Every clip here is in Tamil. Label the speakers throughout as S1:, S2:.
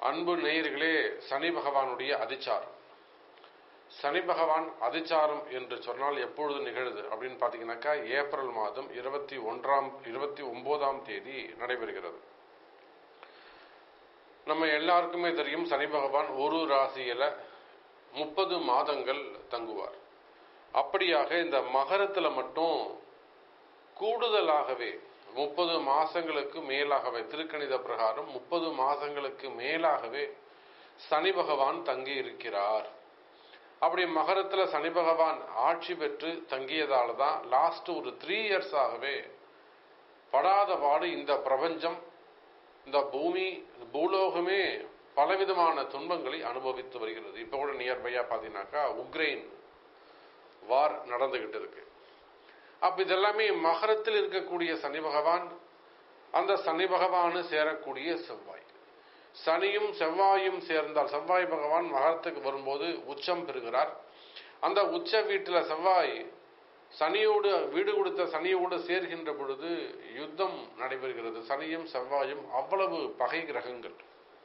S1: அன்பு நேயர்களே சனி பகவானுடைய அதிச்சாரம் சனி பகவான் அதிச்சாரம் என்று சொன்னால் எப்பொழுது நிகழுது அப்படின்னு பார்த்தீங்கன்னாக்கா ஏப்ரல் மாதம் இருபத்தி ஒன்றாம் இருபத்தி ஒன்பதாம் தேதி நடைபெறுகிறது நம்ம எல்லாருக்குமே தெரியும் சனி பகவான் ஒரு ராசியில முப்பது மாதங்கள் தங்குவார் அப்படியாக இந்த மகரத்துல மட்டும் கூடுதலாகவே முப்பது மாசங்களுக்கு மேலாகவே திருக்கணித பிரகாரம் முப்பது மாசங்களுக்கு மேலாகவே சனி பகவான் தங்கி இருக்கிறார் அப்படி மகரத்துல சனி பகவான் ஆட்சி பெற்று தங்கியதால தான் லாஸ்ட் ஒரு த்ரீ இயர்ஸ் ஆகவே படாத பாடு இந்த பிரபஞ்சம் இந்த பூமி பூலோகமே பலவிதமான துன்பங்களை அனுபவித்து வருகிறது இப்போ கூட நியர்பையா பார்த்தீங்கன்னாக்கா உக்ரைன் வார் நடந்துகிட்டு இருக்கு அப்ப இதெல்லாமே மகரத்தில் இருக்கக்கூடிய சனி பகவான் அந்த சனி பகவானு சேரக்கூடிய செவ்வாய் சனியும் செவ்வாயும் சேர்ந்தால் செவ்வாய் பகவான் மகரத்துக்கு வரும்போது உச்சம் பெறுகிறார் அந்த உச்ச வீட்டில் செவ்வாய் சனியோடு வீடு கொடுத்த சனியோடு சேர்கின்ற பொழுது யுத்தம் நடைபெறுகிறது சனியும் செவ்வாயும் அவ்வளவு பகை கிரகங்கள்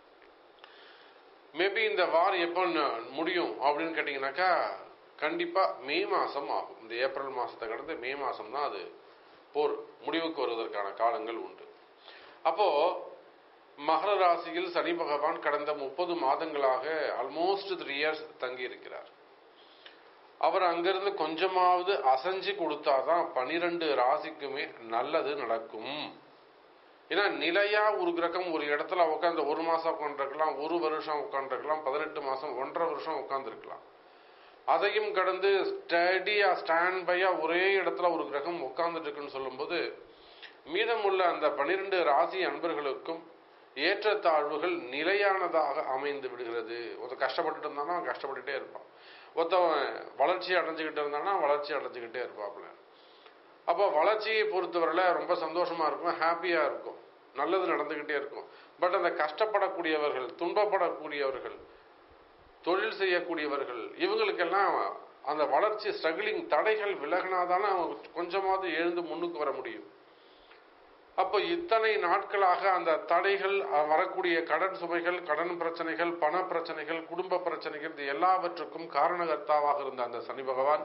S1: மேபி இந்த வார் எப்போ முடியும் அப்படின்னு கேட்டீங்கன்னாக்கா கண்டிப்பா மே மாசம் ஆகும் இந்த ஏப்ரல் மாசத்தை கடந்து மே மாசம் தான் அது போர் முடிவுக்கு வருவதற்கான காலங்கள் உண்டு அப்போ மகர ராசியில் சனி பகவான் கடந்த முப்பது மாதங்களாக ஆல்மோஸ்ட் த்ரீ இயர்ஸ் தங்கி இருக்கிறார் அவர் அங்கிருந்து கொஞ்சமாவது அசைஞ்சு கொடுத்தாதான் பனிரெண்டு ராசிக்குமே நல்லது நடக்கும் ஏன்னா நிலையா ஒரு கிரகம் ஒரு இடத்துல உட்காந்து ஒரு மாசம் உட்காந்துருக்கலாம் ஒரு வருஷம் உட்காந்துருக்கலாம் பதினெட்டு மாசம் ஒன்றரை வருஷம் உட்காந்துருக்கலாம் அதையும் கடந்து ஸ்டடியா ஸ்டாண்ட் பையா ஒரே இடத்துல ஒரு கிரகம் உட்கார்ந்துட்டு இருக்குன்னு சொல்லும்போது மீதமுள்ள அந்த பனிரெண்டு ராசி அன்பர்களுக்கும் ஏற்றத்தாழ்வுகள் நிலையானதாக அமைந்து விடுகிறது ஒருத்தர் கஷ்டப்பட்டுட்டு இருந்தானா அவன் கஷ்டப்பட்டுட்டே இருப்பான் ஒருத்தவன் வளர்ச்சி அடைஞ்சுக்கிட்டு இருந்தானா வளர்ச்சி அடைஞ்சுக்கிட்டே இருப்பாப்புல அப்போ வளர்ச்சியை பொறுத்தவரையில் ரொம்ப சந்தோஷமா இருக்கும் ஹாப்பியா இருக்கும் நல்லது நடந்துகிட்டே இருக்கும் பட் அந்த கஷ்டப்படக்கூடியவர்கள் துன்பப்படக்கூடியவர்கள் தொழில் செய்யக்கூடியவர்கள் இவங்களுக்கெல்லாம் அந்த வளர்ச்சி ஸ்ட்ரகிளிங் தடைகள் விலகினாதானே அவங்க கொஞ்சமாவது எழுந்து முன்னுக்கு வர முடியும் அப்போ இத்தனை நாட்களாக அந்த தடைகள் வரக்கூடிய கடன் சுமைகள் கடன் பிரச்சனைகள் பண பிரச்சனைகள் குடும்ப பிரச்சனைகள் இது எல்லாவற்றுக்கும் காரணகர்த்தாவாக இருந்த அந்த சனி பகவான்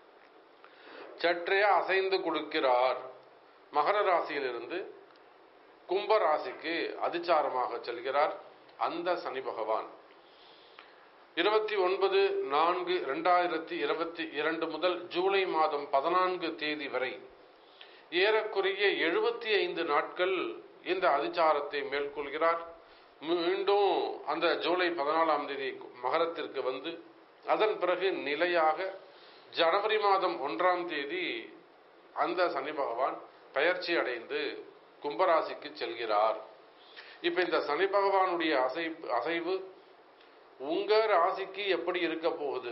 S1: சற்றே அசைந்து கொடுக்கிறார் மகர ராசியிலிருந்து கும்ப ராசிக்கு அதிச்சாரமாக செல்கிறார் அந்த சனி பகவான் இருபத்தி ஒன்பது நான்கு இரண்டாயிரத்தி இருபத்தி இரண்டு முதல் ஜூலை மாதம் பதினான்கு தேதி வரை ஏறக்குறைய எழுபத்தி ஐந்து நாட்கள் இந்த அதிச்சாரத்தை மேற்கொள்கிறார் மீண்டும் அந்த ஜூலை பதினாலாம் தேதி மகரத்திற்கு வந்து அதன் பிறகு நிலையாக ஜனவரி மாதம் ஒன்றாம் தேதி அந்த சனி பகவான் பயிற்சி அடைந்து கும்பராசிக்கு செல்கிறார் இப்ப இந்த சனி பகவானுடைய அசைவு அசைவு உங்க ராசிக்கு எப்படி இருக்க போகுது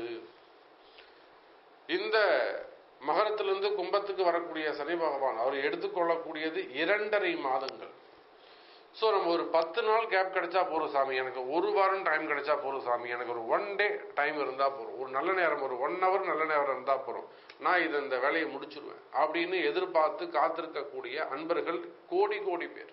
S1: இந்த மகரத்திலிருந்து கும்பத்துக்கு வரக்கூடிய சனி பகவான் அவர் எடுத்துக்கொள்ளக்கூடியது இரண்டரை மாதங்கள் ஸோ நம்ம ஒரு பத்து நாள் கேப் கிடைச்சா போதும் சாமி எனக்கு ஒரு வாரம் டைம் கிடைச்சா போதும் சாமி எனக்கு ஒரு ஒன் டே டைம் இருந்தால் போதும் ஒரு நல்ல நேரம் ஒரு ஒன் ஹவர் நல்ல நேரம் இருந்தால் போதும் நான் இதை இந்த வேலையை முடிச்சிருவேன் அப்படின்னு எதிர்பார்த்து காத்திருக்கக்கூடிய அன்பர்கள் கோடி கோடி பேர்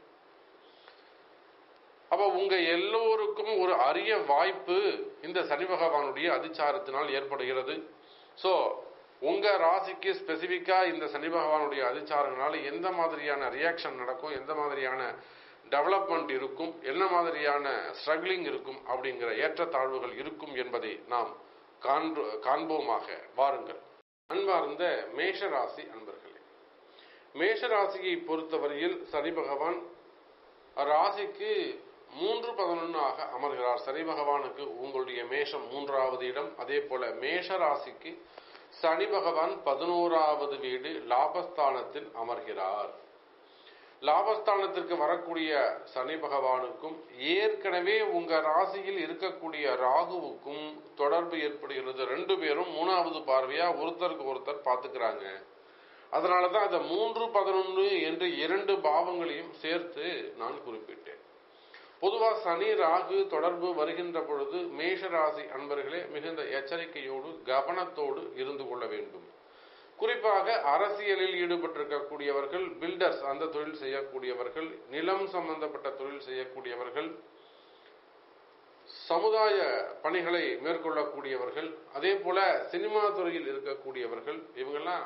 S1: அப்ப உங்க எல்லோருக்கும் ஒரு அரிய வாய்ப்பு இந்த சனி பகவானுடைய அதிச்சாரத்தினால் ஏற்படுகிறது ஸோ உங்க ராசிக்கு ஸ்பெசிபிக்கா இந்த சனி பகவானுடைய அதிச்சாரங்களால எந்த மாதிரியான ரியாக்ஷன் நடக்கும் எந்த மாதிரியான டெவலப்மெண்ட் இருக்கும் என்ன மாதிரியான ஸ்ட்ரகிளிங் இருக்கும் அப்படிங்கிற ஏற்றத்தாழ்வுகள் இருக்கும் என்பதை நாம் காண்பு காண்போமாக வாருங்கள் அன்பார்ந்த மேஷராசி அன்பர்களே மேஷராசியை பொறுத்தவரையில் சனி பகவான் ராசிக்கு மூன்று பதினொன்னாக அமர்கிறார் சனி பகவானுக்கு உங்களுடைய மேஷம் மூன்றாவது இடம் அதே போல மேஷ ராசிக்கு சனி பகவான் பதினோராவது வீடு லாபஸ்தானத்தில் அமர்கிறார் லாபஸ்தானத்திற்கு வரக்கூடிய சனி பகவானுக்கும் ஏற்கனவே உங்க ராசியில் இருக்கக்கூடிய ராகுவுக்கும் தொடர்பு ஏற்படுகிறது ரெண்டு பேரும் மூணாவது பார்வையா ஒருத்தருக்கு ஒருத்தர் பார்த்துக்கிறாங்க அதனாலதான் அந்த மூன்று பதினொன்று என்று இரண்டு பாவங்களையும் சேர்த்து நான் குறிப்பிட்டேன் பொதுவா சனி ராகு தொடர்பு வருகின்ற பொழுது மேஷ ராசி அன்பர்களே மிகுந்த எச்சரிக்கையோடு கவனத்தோடு இருந்து கொள்ள வேண்டும் குறிப்பாக அரசியலில் ஈடுபட்டிருக்கக்கூடியவர்கள் பில்டர்ஸ் அந்த தொழில் செய்யக்கூடியவர்கள் நிலம் சம்பந்தப்பட்ட தொழில் செய்யக்கூடியவர்கள் சமுதாய பணிகளை மேற்கொள்ளக்கூடியவர்கள் அதே போல சினிமா துறையில் இருக்கக்கூடியவர்கள் இவங்கெல்லாம்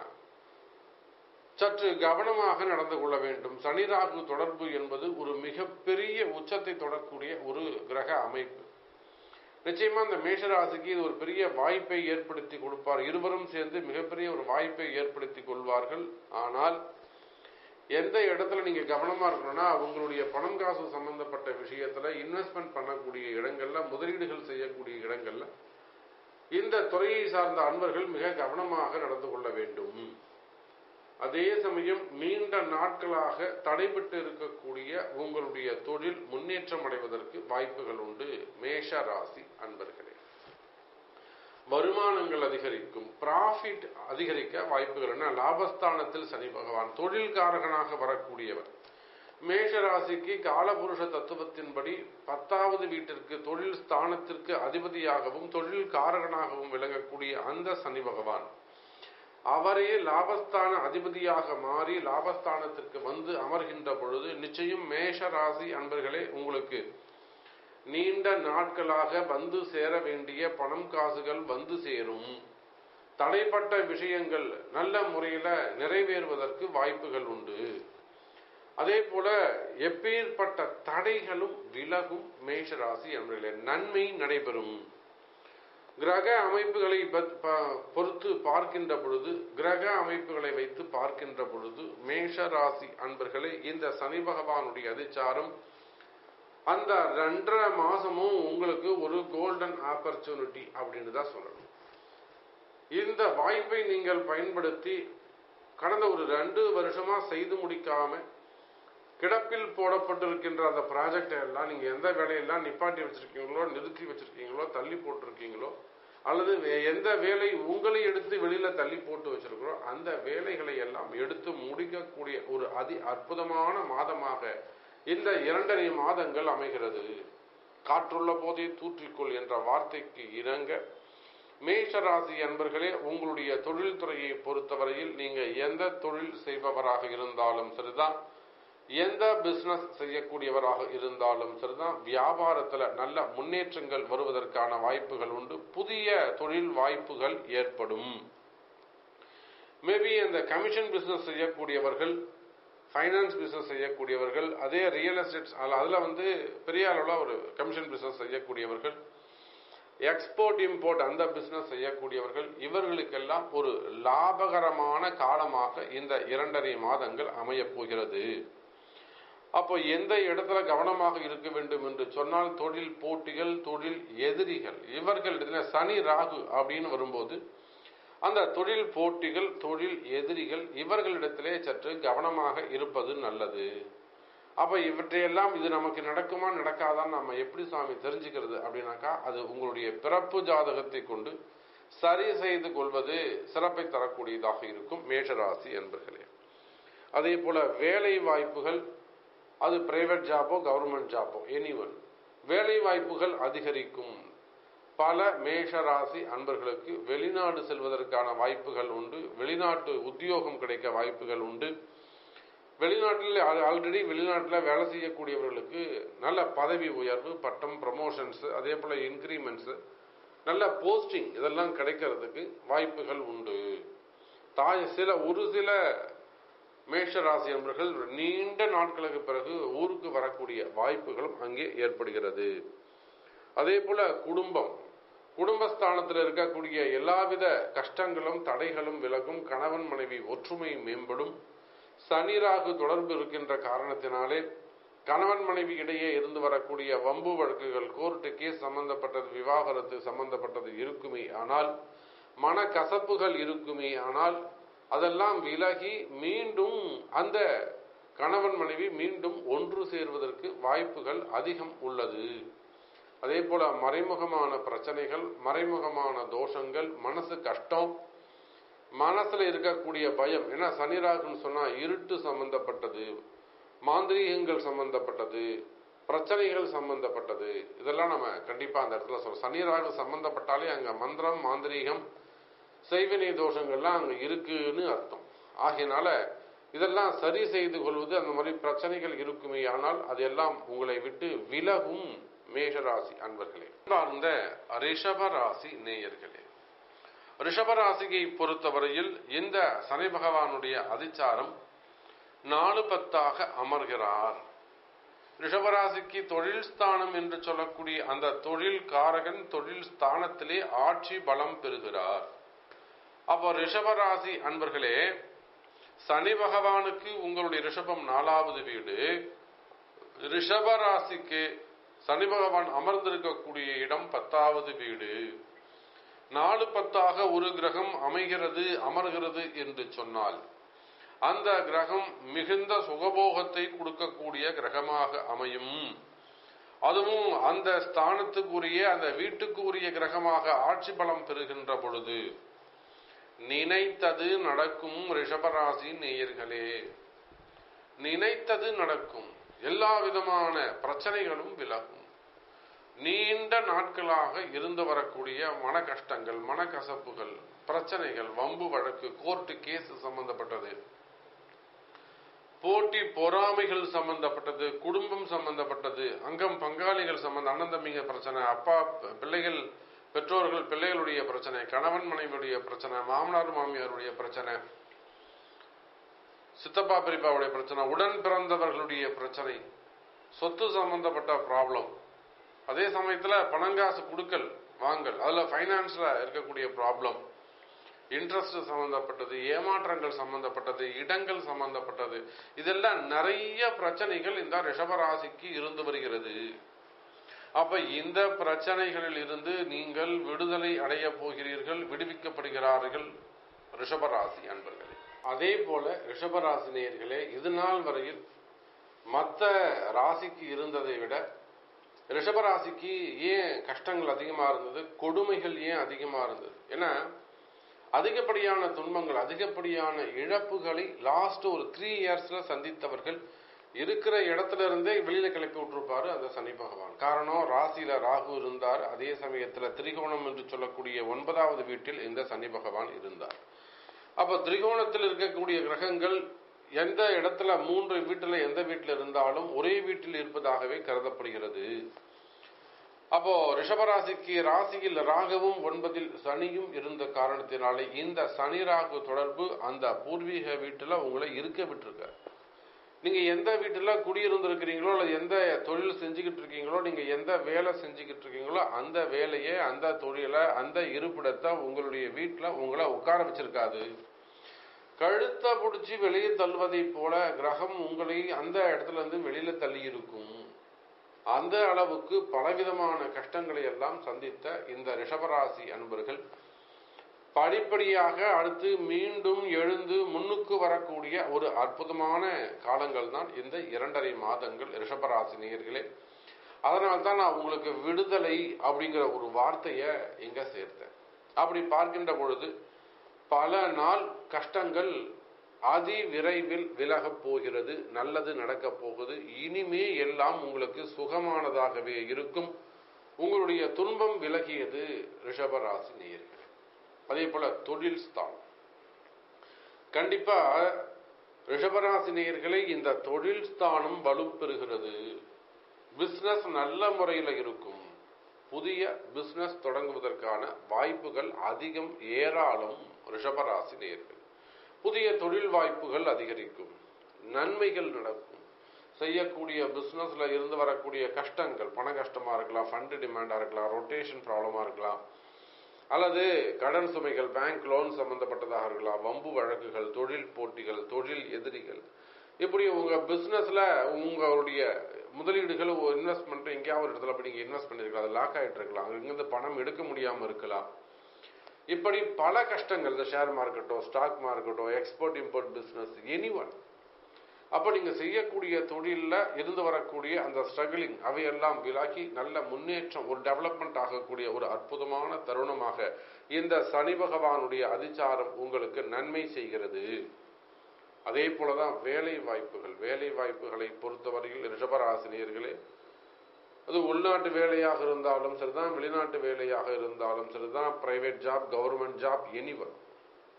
S1: சற்று கவனமாக நடந்து கொள்ள வேண்டும் சனி ராகு தொடர்பு என்பது ஒரு மிகப்பெரிய உச்சத்தை தொடரக்கூடிய ஒரு கிரக அமைப்பு நிச்சயமா இந்த மேஷராசிக்கு இது ஒரு பெரிய வாய்ப்பை ஏற்படுத்தி கொடுப்பார் இருவரும் சேர்ந்து மிகப்பெரிய ஒரு வாய்ப்பை ஏற்படுத்தி கொள்வார்கள் ஆனால் எந்த இடத்துல நீங்க கவனமா இருக்கணும்னா உங்களுடைய பணம் காசு சம்பந்தப்பட்ட விஷயத்துல இன்வெஸ்ட்மெண்ட் பண்ணக்கூடிய இடங்கள்ல முதலீடுகள் செய்யக்கூடிய இடங்கள்ல இந்த துறையை சார்ந்த அன்பர்கள் மிக கவனமாக நடந்து கொள்ள வேண்டும் அதே சமயம் நீண்ட நாட்களாக தடைபட்டு இருக்கக்கூடிய உங்களுடைய தொழில் முன்னேற்றம் அடைவதற்கு வாய்ப்புகள் உண்டு மேஷ ராசி அன்பர்களே வருமானங்கள் அதிகரிக்கும் ப்ராஃபிட் அதிகரிக்க வாய்ப்புகள் என்ன லாபஸ்தானத்தில் சனி பகவான் தொழில்காரகனாக வரக்கூடியவர் மேஷ ராசிக்கு காலபுருஷ தத்துவத்தின்படி பத்தாவது வீட்டிற்கு தொழில் ஸ்தானத்திற்கு அதிபதியாகவும் தொழில் காரகனாகவும் விளங்கக்கூடிய அந்த சனி பகவான் அவரே லாபஸ்தான அதிபதியாக மாறி லாபஸ்தானத்திற்கு வந்து அமர்கின்ற பொழுது நிச்சயம் மேஷ ராசி அன்பர்களே உங்களுக்கு நீண்ட நாட்களாக வந்து சேர வேண்டிய பணம் காசுகள் வந்து சேரும் தடைப்பட்ட விஷயங்கள் நல்ல முறையில நிறைவேறுவதற்கு வாய்ப்புகள் உண்டு அதே போல எப்பேற்பட்ட தடைகளும் விலகும் மேஷராசி என்பதிலே நன்மை நடைபெறும் கிரக அமைப்புகளை பொறுத்து பார்க்கின்ற பொழுது கிரக அமைப்புகளை வைத்து பார்க்கின்ற பொழுது மேஷ ராசி அன்பர்களே இந்த சனி பகவானுடைய அதிச்சாரம் அந்த ரெண்டரை மாசமும் உங்களுக்கு ஒரு கோல்டன் ஆப்பர்ச்சுனிட்டி அப்படின்னு தான் சொல்லணும் இந்த வாய்ப்பை நீங்கள் பயன்படுத்தி கடந்த ஒரு ரெண்டு வருஷமா செய்து முடிக்காம கிடப்பில் போடப்பட்டிருக்கின்ற அந்த ப்ராஜெக்டை எல்லாம் நீங்க எந்த வேலையெல்லாம் நிப்பாட்டி வச்சிருக்கீங்களோ நிறுத்தி வச்சிருக்கீங்களோ தள்ளி போட்டிருக்கீங்களோ அல்லது எந்த வேலை உங்களை எடுத்து வெளியில தள்ளி போட்டு வச்சிருக்கிறோ அந்த வேலைகளை எல்லாம் எடுத்து முடிக்கக்கூடிய ஒரு அதி அற்புதமான மாதமாக இந்த இரண்டரை மாதங்கள் அமைகிறது காற்றுள்ள போதே தூற்றிக்கொள் என்ற வார்த்தைக்கு இணங்க மேஷராசி அன்பர்களே உங்களுடைய தொழில் துறையை பொறுத்தவரையில் நீங்க எந்த தொழில் செய்பவராக இருந்தாலும் சரிதான் எந்த பிசினஸ் செய்யக்கூடியவராக இருந்தாலும் சரிதான் வியாபாரத்துல நல்ல முன்னேற்றங்கள் வருவதற்கான வாய்ப்புகள் உண்டு புதிய தொழில் வாய்ப்புகள் ஏற்படும் மேபி அந்த கமிஷன் பிசினஸ் செய்யக்கூடியவர்கள் ஃபைனான்ஸ் பிசினஸ் செய்யக்கூடியவர்கள் அதே ரியல் எஸ்டேட் அதில் வந்து பெரிய அளவில் ஒரு கமிஷன் பிசினஸ் செய்யக்கூடியவர்கள் எக்ஸ்போர்ட் இம்போர்ட் அந்த பிசினஸ் செய்யக்கூடியவர்கள் இவர்களுக்கெல்லாம் ஒரு லாபகரமான காலமாக இந்த இரண்டரை மாதங்கள் அமையப் போகிறது அப்போ எந்த இடத்துல கவனமாக இருக்க வேண்டும் என்று சொன்னால் தொழில் போட்டிகள் தொழில் எதிரிகள் இவர்களிடத்துல சனி ராகு அப்படின்னு வரும்போது அந்த தொழில் போட்டிகள் தொழில் எதிரிகள் இவர்களிடத்திலே சற்று கவனமாக இருப்பது நல்லது அப்ப இவற்றையெல்லாம் இது நமக்கு நடக்குமா நடக்காதான்னு நம்ம எப்படி சுவாமி தெரிஞ்சுக்கிறது அப்படின்னாக்கா அது உங்களுடைய பிறப்பு ஜாதகத்தை கொண்டு சரி செய்து கொள்வது சிறப்பை தரக்கூடியதாக இருக்கும் மேஷராசி என்பர்களே அதே போல வேலை வாய்ப்புகள் அது பிரைவேட் ஜாபோ கவர்மெண்ட் ஜாபோ எனி ஒன் வேலை வாய்ப்புகள் அதிகரிக்கும் பல மேஷ ராசி அன்பர்களுக்கு வெளிநாடு செல்வதற்கான வாய்ப்புகள் உண்டு வெளிநாட்டு உத்தியோகம் கிடைக்க வாய்ப்புகள் உண்டு வெளிநாட்டில் ஆல்ரெடி வெளிநாட்டில் வேலை செய்யக்கூடியவர்களுக்கு நல்ல பதவி உயர்வு பட்டம் ப்ரமோஷன்ஸ் அதே போல இன்க்ரிமெண்ட்ஸ் நல்ல போஸ்டிங் இதெல்லாம் கிடைக்கிறதுக்கு வாய்ப்புகள் உண்டு தாய் சில ஒரு சில மேஷ ராசி என்பர்கள் நீண்ட நாட்களுக்கு பிறகு ஊருக்கு வரக்கூடிய வாய்ப்புகளும் அங்கே ஏற்படுகிறது அதே போல குடும்பம் குடும்பஸ்தானத்தில் இருக்கக்கூடிய எல்லாவித கஷ்டங்களும் தடைகளும் விலகும் கணவன் மனைவி ஒற்றுமை மேம்படும் சனிராகு தொடர்பு இருக்கின்ற காரணத்தினாலே கணவன் மனைவி இடையே இருந்து வரக்கூடிய வம்பு வழக்குகள் கோர்ட்டு கேஸ் சம்பந்தப்பட்டது விவாகரத்து சம்பந்தப்பட்டது இருக்குமே ஆனால் மனக்கசப்புகள் இருக்குமே ஆனால் அதெல்லாம் விலகி மீண்டும் அந்த கணவன் மனைவி மீண்டும் ஒன்று சேர்வதற்கு வாய்ப்புகள் அதிகம் உள்ளது அதே போல மறைமுகமான பிரச்சனைகள் மறைமுகமான தோஷங்கள் மனசு கஷ்டம் மனசுல இருக்கக்கூடிய பயம் ஏன்னா சனிராகுன்னு சொன்னா இருட்டு சம்பந்தப்பட்டது மாந்திரீகங்கள் சம்பந்தப்பட்டது பிரச்சனைகள் சம்பந்தப்பட்டது இதெல்லாம் நம்ம கண்டிப்பா அந்த இடத்துல சொல்றோம் சனிராகு சம்பந்தப்பட்டாலே அங்க மந்திரம் மாந்திரீகம் செய்வினை தோஷங்கள்லாம் அங்க இருக்குன்னு அர்த்தம் ஆகையினால இதெல்லாம் சரி செய்து கொள்வது அந்த மாதிரி பிரச்சனைகள் இருக்குமே ஆனால் அதெல்லாம் உங்களை விட்டு விலகும் மேஷராசி அன்பர்களே சார்ந்த ரிஷபராசி நேயர்களே ரிஷபராசியை பொறுத்தவரையில் இந்த சனி பகவானுடைய அதிச்சாரம் நாலு பத்தாக அமர்கிறார் ரிஷபராசிக்கு தொழில் ஸ்தானம் என்று சொல்லக்கூடிய அந்த தொழில் காரகன் தொழில் ஸ்தானத்திலே ஆட்சி பலம் பெறுகிறார் அப்போ ரிஷபராசி அன்பர்களே சனி பகவானுக்கு உங்களுடைய ரிஷபம் நாலாவது வீடு ரிஷபராசிக்கு சனி பகவான் அமர்ந்திருக்கக்கூடிய இடம் பத்தாவது வீடு நாலு பத்தாக ஒரு கிரகம் அமைகிறது அமர்கிறது என்று சொன்னால் அந்த கிரகம் மிகுந்த சுகபோகத்தை கொடுக்கக்கூடிய கிரகமாக அமையும் அதுவும் அந்த ஸ்தானத்துக்குரிய அந்த வீட்டுக்குரிய கிரகமாக ஆட்சி பலம் பெறுகின்ற பொழுது நினைத்தது நடக்கும் ரிஷபராசி நேயர்களே நினைத்தது நடக்கும் எல்லா விதமான பிரச்சனைகளும் விலகும் நீண்ட நாட்களாக இருந்து வரக்கூடிய மன கஷ்டங்கள் மனக்கசப்புகள் பிரச்சனைகள் வம்பு வழக்கு கோர்ட்டு கேஸ் சம்பந்தப்பட்டது போட்டி பொறாமைகள் சம்பந்தப்பட்டது குடும்பம் சம்பந்தப்பட்டது அங்கம் பங்காளிகள் சம்பந்த அண்ணன் தம்பிங்க பிரச்சனை அப்பா பிள்ளைகள் பெற்றோர்கள் பிள்ளைகளுடைய பிரச்சனை கணவன் மனைவியுடைய பிரச்சனை மாமனார் மாமியாருடைய பிரச்சனை சித்தப்பா பெரியப்பாவுடைய பிரச்சனை உடன் பிறந்தவர்களுடைய பிரச்சனை சொத்து சம்பந்தப்பட்ட ப்ராப்ளம் அதே சமயத்துல பணங்காசு குடுக்கல் வாங்கல் அதுல பைனான்ஸ்ல இருக்கக்கூடிய ப்ராப்ளம் இன்ட்ரெஸ்ட் சம்பந்தப்பட்டது ஏமாற்றங்கள் சம்பந்தப்பட்டது இடங்கள் சம்பந்தப்பட்டது இதெல்லாம் நிறைய பிரச்சனைகள் இந்த ரிஷபராசிக்கு இருந்து வருகிறது அப்ப இந்த பிரச்சனைகளில் இருந்து நீங்கள் விடுதலை அடைய போகிறீர்கள் விடுவிக்கப்படுகிறார்கள் ரிஷபராசி அன்பர்களே அதே போல ரிஷபராசி நேயர்களே இது நாள் வரையில் மற்ற ராசிக்கு இருந்ததை விட ரிஷபராசிக்கு ஏன் கஷ்டங்கள் அதிகமாக இருந்தது கொடுமைகள் ஏன் அதிகமாக இருந்தது ஏன்னா அதிகப்படியான துன்பங்கள் அதிகப்படியான இழப்புகளை லாஸ்ட் ஒரு த்ரீ இயர்ஸ்ல சந்தித்தவர்கள் இருக்கிற இடத்துல இருந்தே வெளியில கிளப்பி விட்டுருப்பாரு அந்த சனி பகவான் காரணம் ராசியில ராகு இருந்தார் அதே சமயத்துல திரிகோணம் என்று சொல்லக்கூடிய ஒன்பதாவது வீட்டில் இந்த சனி பகவான் இருந்தார் அப்ப திரிகோணத்தில் இருக்கக்கூடிய கிரகங்கள் எந்த இடத்துல மூன்று வீட்டுல எந்த வீட்டில் இருந்தாலும் ஒரே வீட்டில் இருப்பதாகவே கருதப்படுகிறது அப்போ ரிஷபராசிக்கு ராசியில் ராகவும் ஒன்பதில் சனியும் இருந்த காரணத்தினாலே இந்த சனி ராகு தொடர்பு அந்த பூர்வீக வீட்டுல உங்களை இருக்க விட்டுருக்க நீங்க எந்த வீட்டுல குடியிருந்திருக்கிறீங்களோ அல்லது எந்த தொழில் செஞ்சுக்கிட்டு இருக்கீங்களோ நீங்க எந்த வேலை செஞ்சுக்கிட்டு இருக்கீங்களோ அந்த வேலையை அந்த தொழிலை அந்த இருப்பிடத்தை உங்களுடைய வீட்டுல உங்களை உட்கார வச்சிருக்காது கழுத்தை பிடிச்சி வெளியே தள்ளுவதை போல கிரகம் உங்களை அந்த இடத்துல இருந்து வெளியில தள்ளி இருக்கும் அந்த அளவுக்கு பலவிதமான கஷ்டங்களை எல்லாம் சந்தித்த இந்த ரிஷபராசி அன்பர்கள் படிப்படியாக அடுத்து மீண்டும் எழுந்து முன்னுக்கு வரக்கூடிய ஒரு அற்புதமான காலங்கள் தான் இந்த இரண்டரை மாதங்கள் ரிஷபராசி நேயர்களே அதனால தான் நான் உங்களுக்கு விடுதலை அப்படிங்கிற ஒரு வார்த்தையை இங்க சேர்த்தேன் அப்படி பார்க்கின்ற பொழுது பல நாள் கஷ்டங்கள் அதி விரைவில் விலகப் போகிறது நல்லது நடக்கப் போகுது இனிமே எல்லாம் உங்களுக்கு சுகமானதாகவே இருக்கும் உங்களுடைய துன்பம் விலகியது ரிஷபராசி நேயர்கள் அதே போல தொழில் ஸ்தானம் கண்டிப்பா ரிஷபராசி நேயர்களை இந்த தொழில் ஸ்தானம் வலுப்பெறுகிறது பிசினஸ் நல்ல முறையில் இருக்கும் புதிய பிசினஸ் தொடங்குவதற்கான வாய்ப்புகள் அதிகம் ஏராளம் ரிஷபராசி நேயர்கள் புதிய தொழில் வாய்ப்புகள் அதிகரிக்கும் நன்மைகள் நடக்கும் செய்யக்கூடிய பிசினஸ்ல இருந்து வரக்கூடிய கஷ்டங்கள் பண கஷ்டமா இருக்கலாம் ஃபண்ட் டிமாண்டா இருக்கலாம் ரொட்டேஷன் ப்ராப்ளமா இருக்கலாம் அல்லது கடன் சுமைகள் பேங்க் லோன் சம்பந்தப்பட்டதாக இருக்கலாம் வம்பு வழக்குகள் தொழில் போட்டிகள் தொழில் எதிரிகள் இப்படி உங்க பிசினஸ்ல உங்களுடைய முதலீடுகள் இன்வெஸ்ட்மெண்ட் எங்கேயாவது ஒரு இடத்துல போய் நீங்க இன்வெஸ்ட் பண்ணிருக்கலாம் அது லாக் ஆயிட்டு இருக்கலாம் இங்கிருந்து பணம் எடுக்க முடியாம இருக்கலாம் இப்படி பல கஷ்டங்கள் இந்த ஷேர் மார்க்கெட்டோ ஸ்டாக் மார்க்கெட்டோ export import business any one அப்போ நீங்க செய்யக்கூடிய தொழிலில் இருந்து வரக்கூடிய அந்த ஸ்ட்ரகிளிங் அவையெல்லாம் விலகி நல்ல முன்னேற்றம் ஒரு டெவலப்மெண்ட் ஆகக்கூடிய ஒரு அற்புதமான தருணமாக இந்த சனி பகவானுடைய அதிச்சாரம் உங்களுக்கு நன்மை செய்கிறது அதே போலதான் வேலை வாய்ப்புகள் வேலை வாய்ப்புகளை பொறுத்தவரையில் ரிஷபராசினியர்களே அது உள்நாட்டு வேலையாக இருந்தாலும் சரிதான் வெளிநாட்டு வேலையாக இருந்தாலும் சரிதான் private job government job anywhere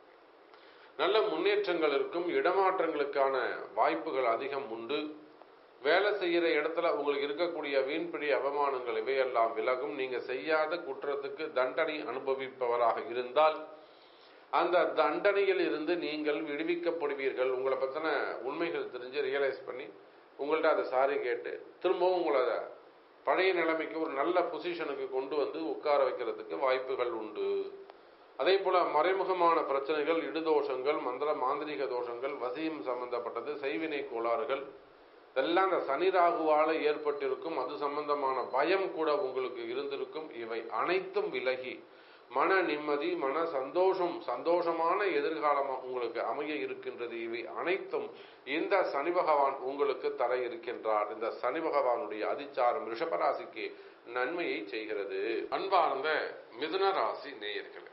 S1: நல்ல முன்னேற்றங்கள் இருக்கும் இடமாற்றங்களுக்கான வாய்ப்புகள் அதிகம் உண்டு வேலை செய்யற இடத்துல உங்களுக்கு இருக்கக்கூடிய வீண்பிடி அவமானங்கள் இவையெல்லாம் விலகும் நீங்க செய்யாத குற்றத்துக்கு தண்டனை அனுபவிப்பவராக இருந்தால் அந்த தண்டனையில் இருந்து நீங்கள் விடுவிக்கப்படுவீர்கள் உங்களை பத்தின உண்மைகள் தெரிஞ்சு ரியலைஸ் பண்ணி உங்கள்ட்ட அதை சாரி கேட்டு திரும்பவும் உங்களை அதை பழைய நிலைமைக்கு ஒரு நல்ல பொசிஷனுக்கு கொண்டு வந்து உட்கார வைக்கிறதுக்கு வாய்ப்புகள் உண்டு அதே போல மறைமுகமான பிரச்சனைகள் இடுதோஷங்கள் மந்திர மாந்திரிக தோஷங்கள் வசியம் சம்பந்தப்பட்டது செய்வினை கோளாறுகள் இதெல்லாம் அந்த சனி ராகுவால ஏற்பட்டிருக்கும் அது சம்பந்தமான பயம் கூட உங்களுக்கு இருந்திருக்கும் இவை அனைத்தும் விலகி மன நிம்மதி மன சந்தோஷம் சந்தோஷமான எதிர்காலம் உங்களுக்கு அமைய இருக்கின்றது இவை அனைத்தும் இந்த சனி பகவான் உங்களுக்கு தர இருக்கின்றார் இந்த சனி பகவானுடைய அதிச்சாரம் ரிஷபராசிக்கு நன்மையை செய்கிறது அன்பார்ந்த மிதுன ராசி நேயர்களே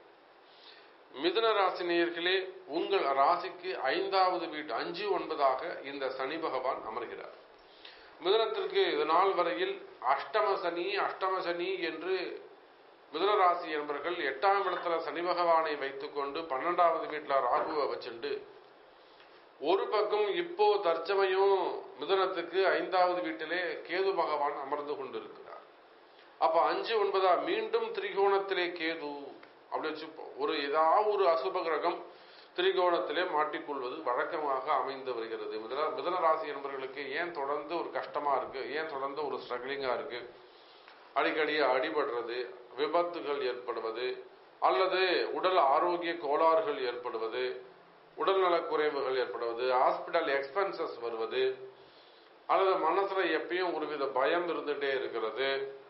S1: மிதுன ராசி நேயர்களே உங்கள் ராசிக்கு ஐந்தாவது வீட்டு அஞ்சு ஒன்பதாக இந்த சனி பகவான் அமர்கிறார் மிதுனத்திற்கு இது நாள் வரையில் அஷ்டம சனி அஷ்டம சனி என்று மிதுன ராசி என்பவர்கள் எட்டாம் இடத்துல சனி பகவானை வைத்துக்கொண்டு பன்னெண்டாவது வீட்டுல ராகுவை வச்சுண்டு ஒரு பக்கம் இப்போ தற்சமயம் மிதுனத்துக்கு ஐந்தாவது வீட்டிலே கேது பகவான் அமர்ந்து கொண்டிருக்கிறார் அப்ப அஞ்சு ஒன்பதா மீண்டும் திரிகோணத்திலே கேது அப்படி வச்சுப்போம் ஒரு ஏதாவது ஒரு அசுப கிரகம் திரிகோணத்திலே மாட்டிக்கொள்வது வழக்கமாக அமைந்து வருகிறது மிதன மிதன ராசி என்பவர்களுக்கு ஏன் தொடர்ந்து ஒரு கஷ்டமா இருக்கு ஏன் தொடர்ந்து ஒரு ஸ்ட்ரகிளிங்கா இருக்கு அடிக்கடி அடிபடுறது விபத்துகள் ஏற்படுவது அல்லது உடல் ஆரோக்கிய கோளாறுகள் ஏற்படுவது உடல்நலக் குறைவுகள் ஏற்படுவது ஹாஸ்பிட்டல் எக்ஸ்பென்சஸ் வருவது அல்லது மனசுல எப்பயும் ஒருவித பயம் இருந்துட்டே இருக்கிறது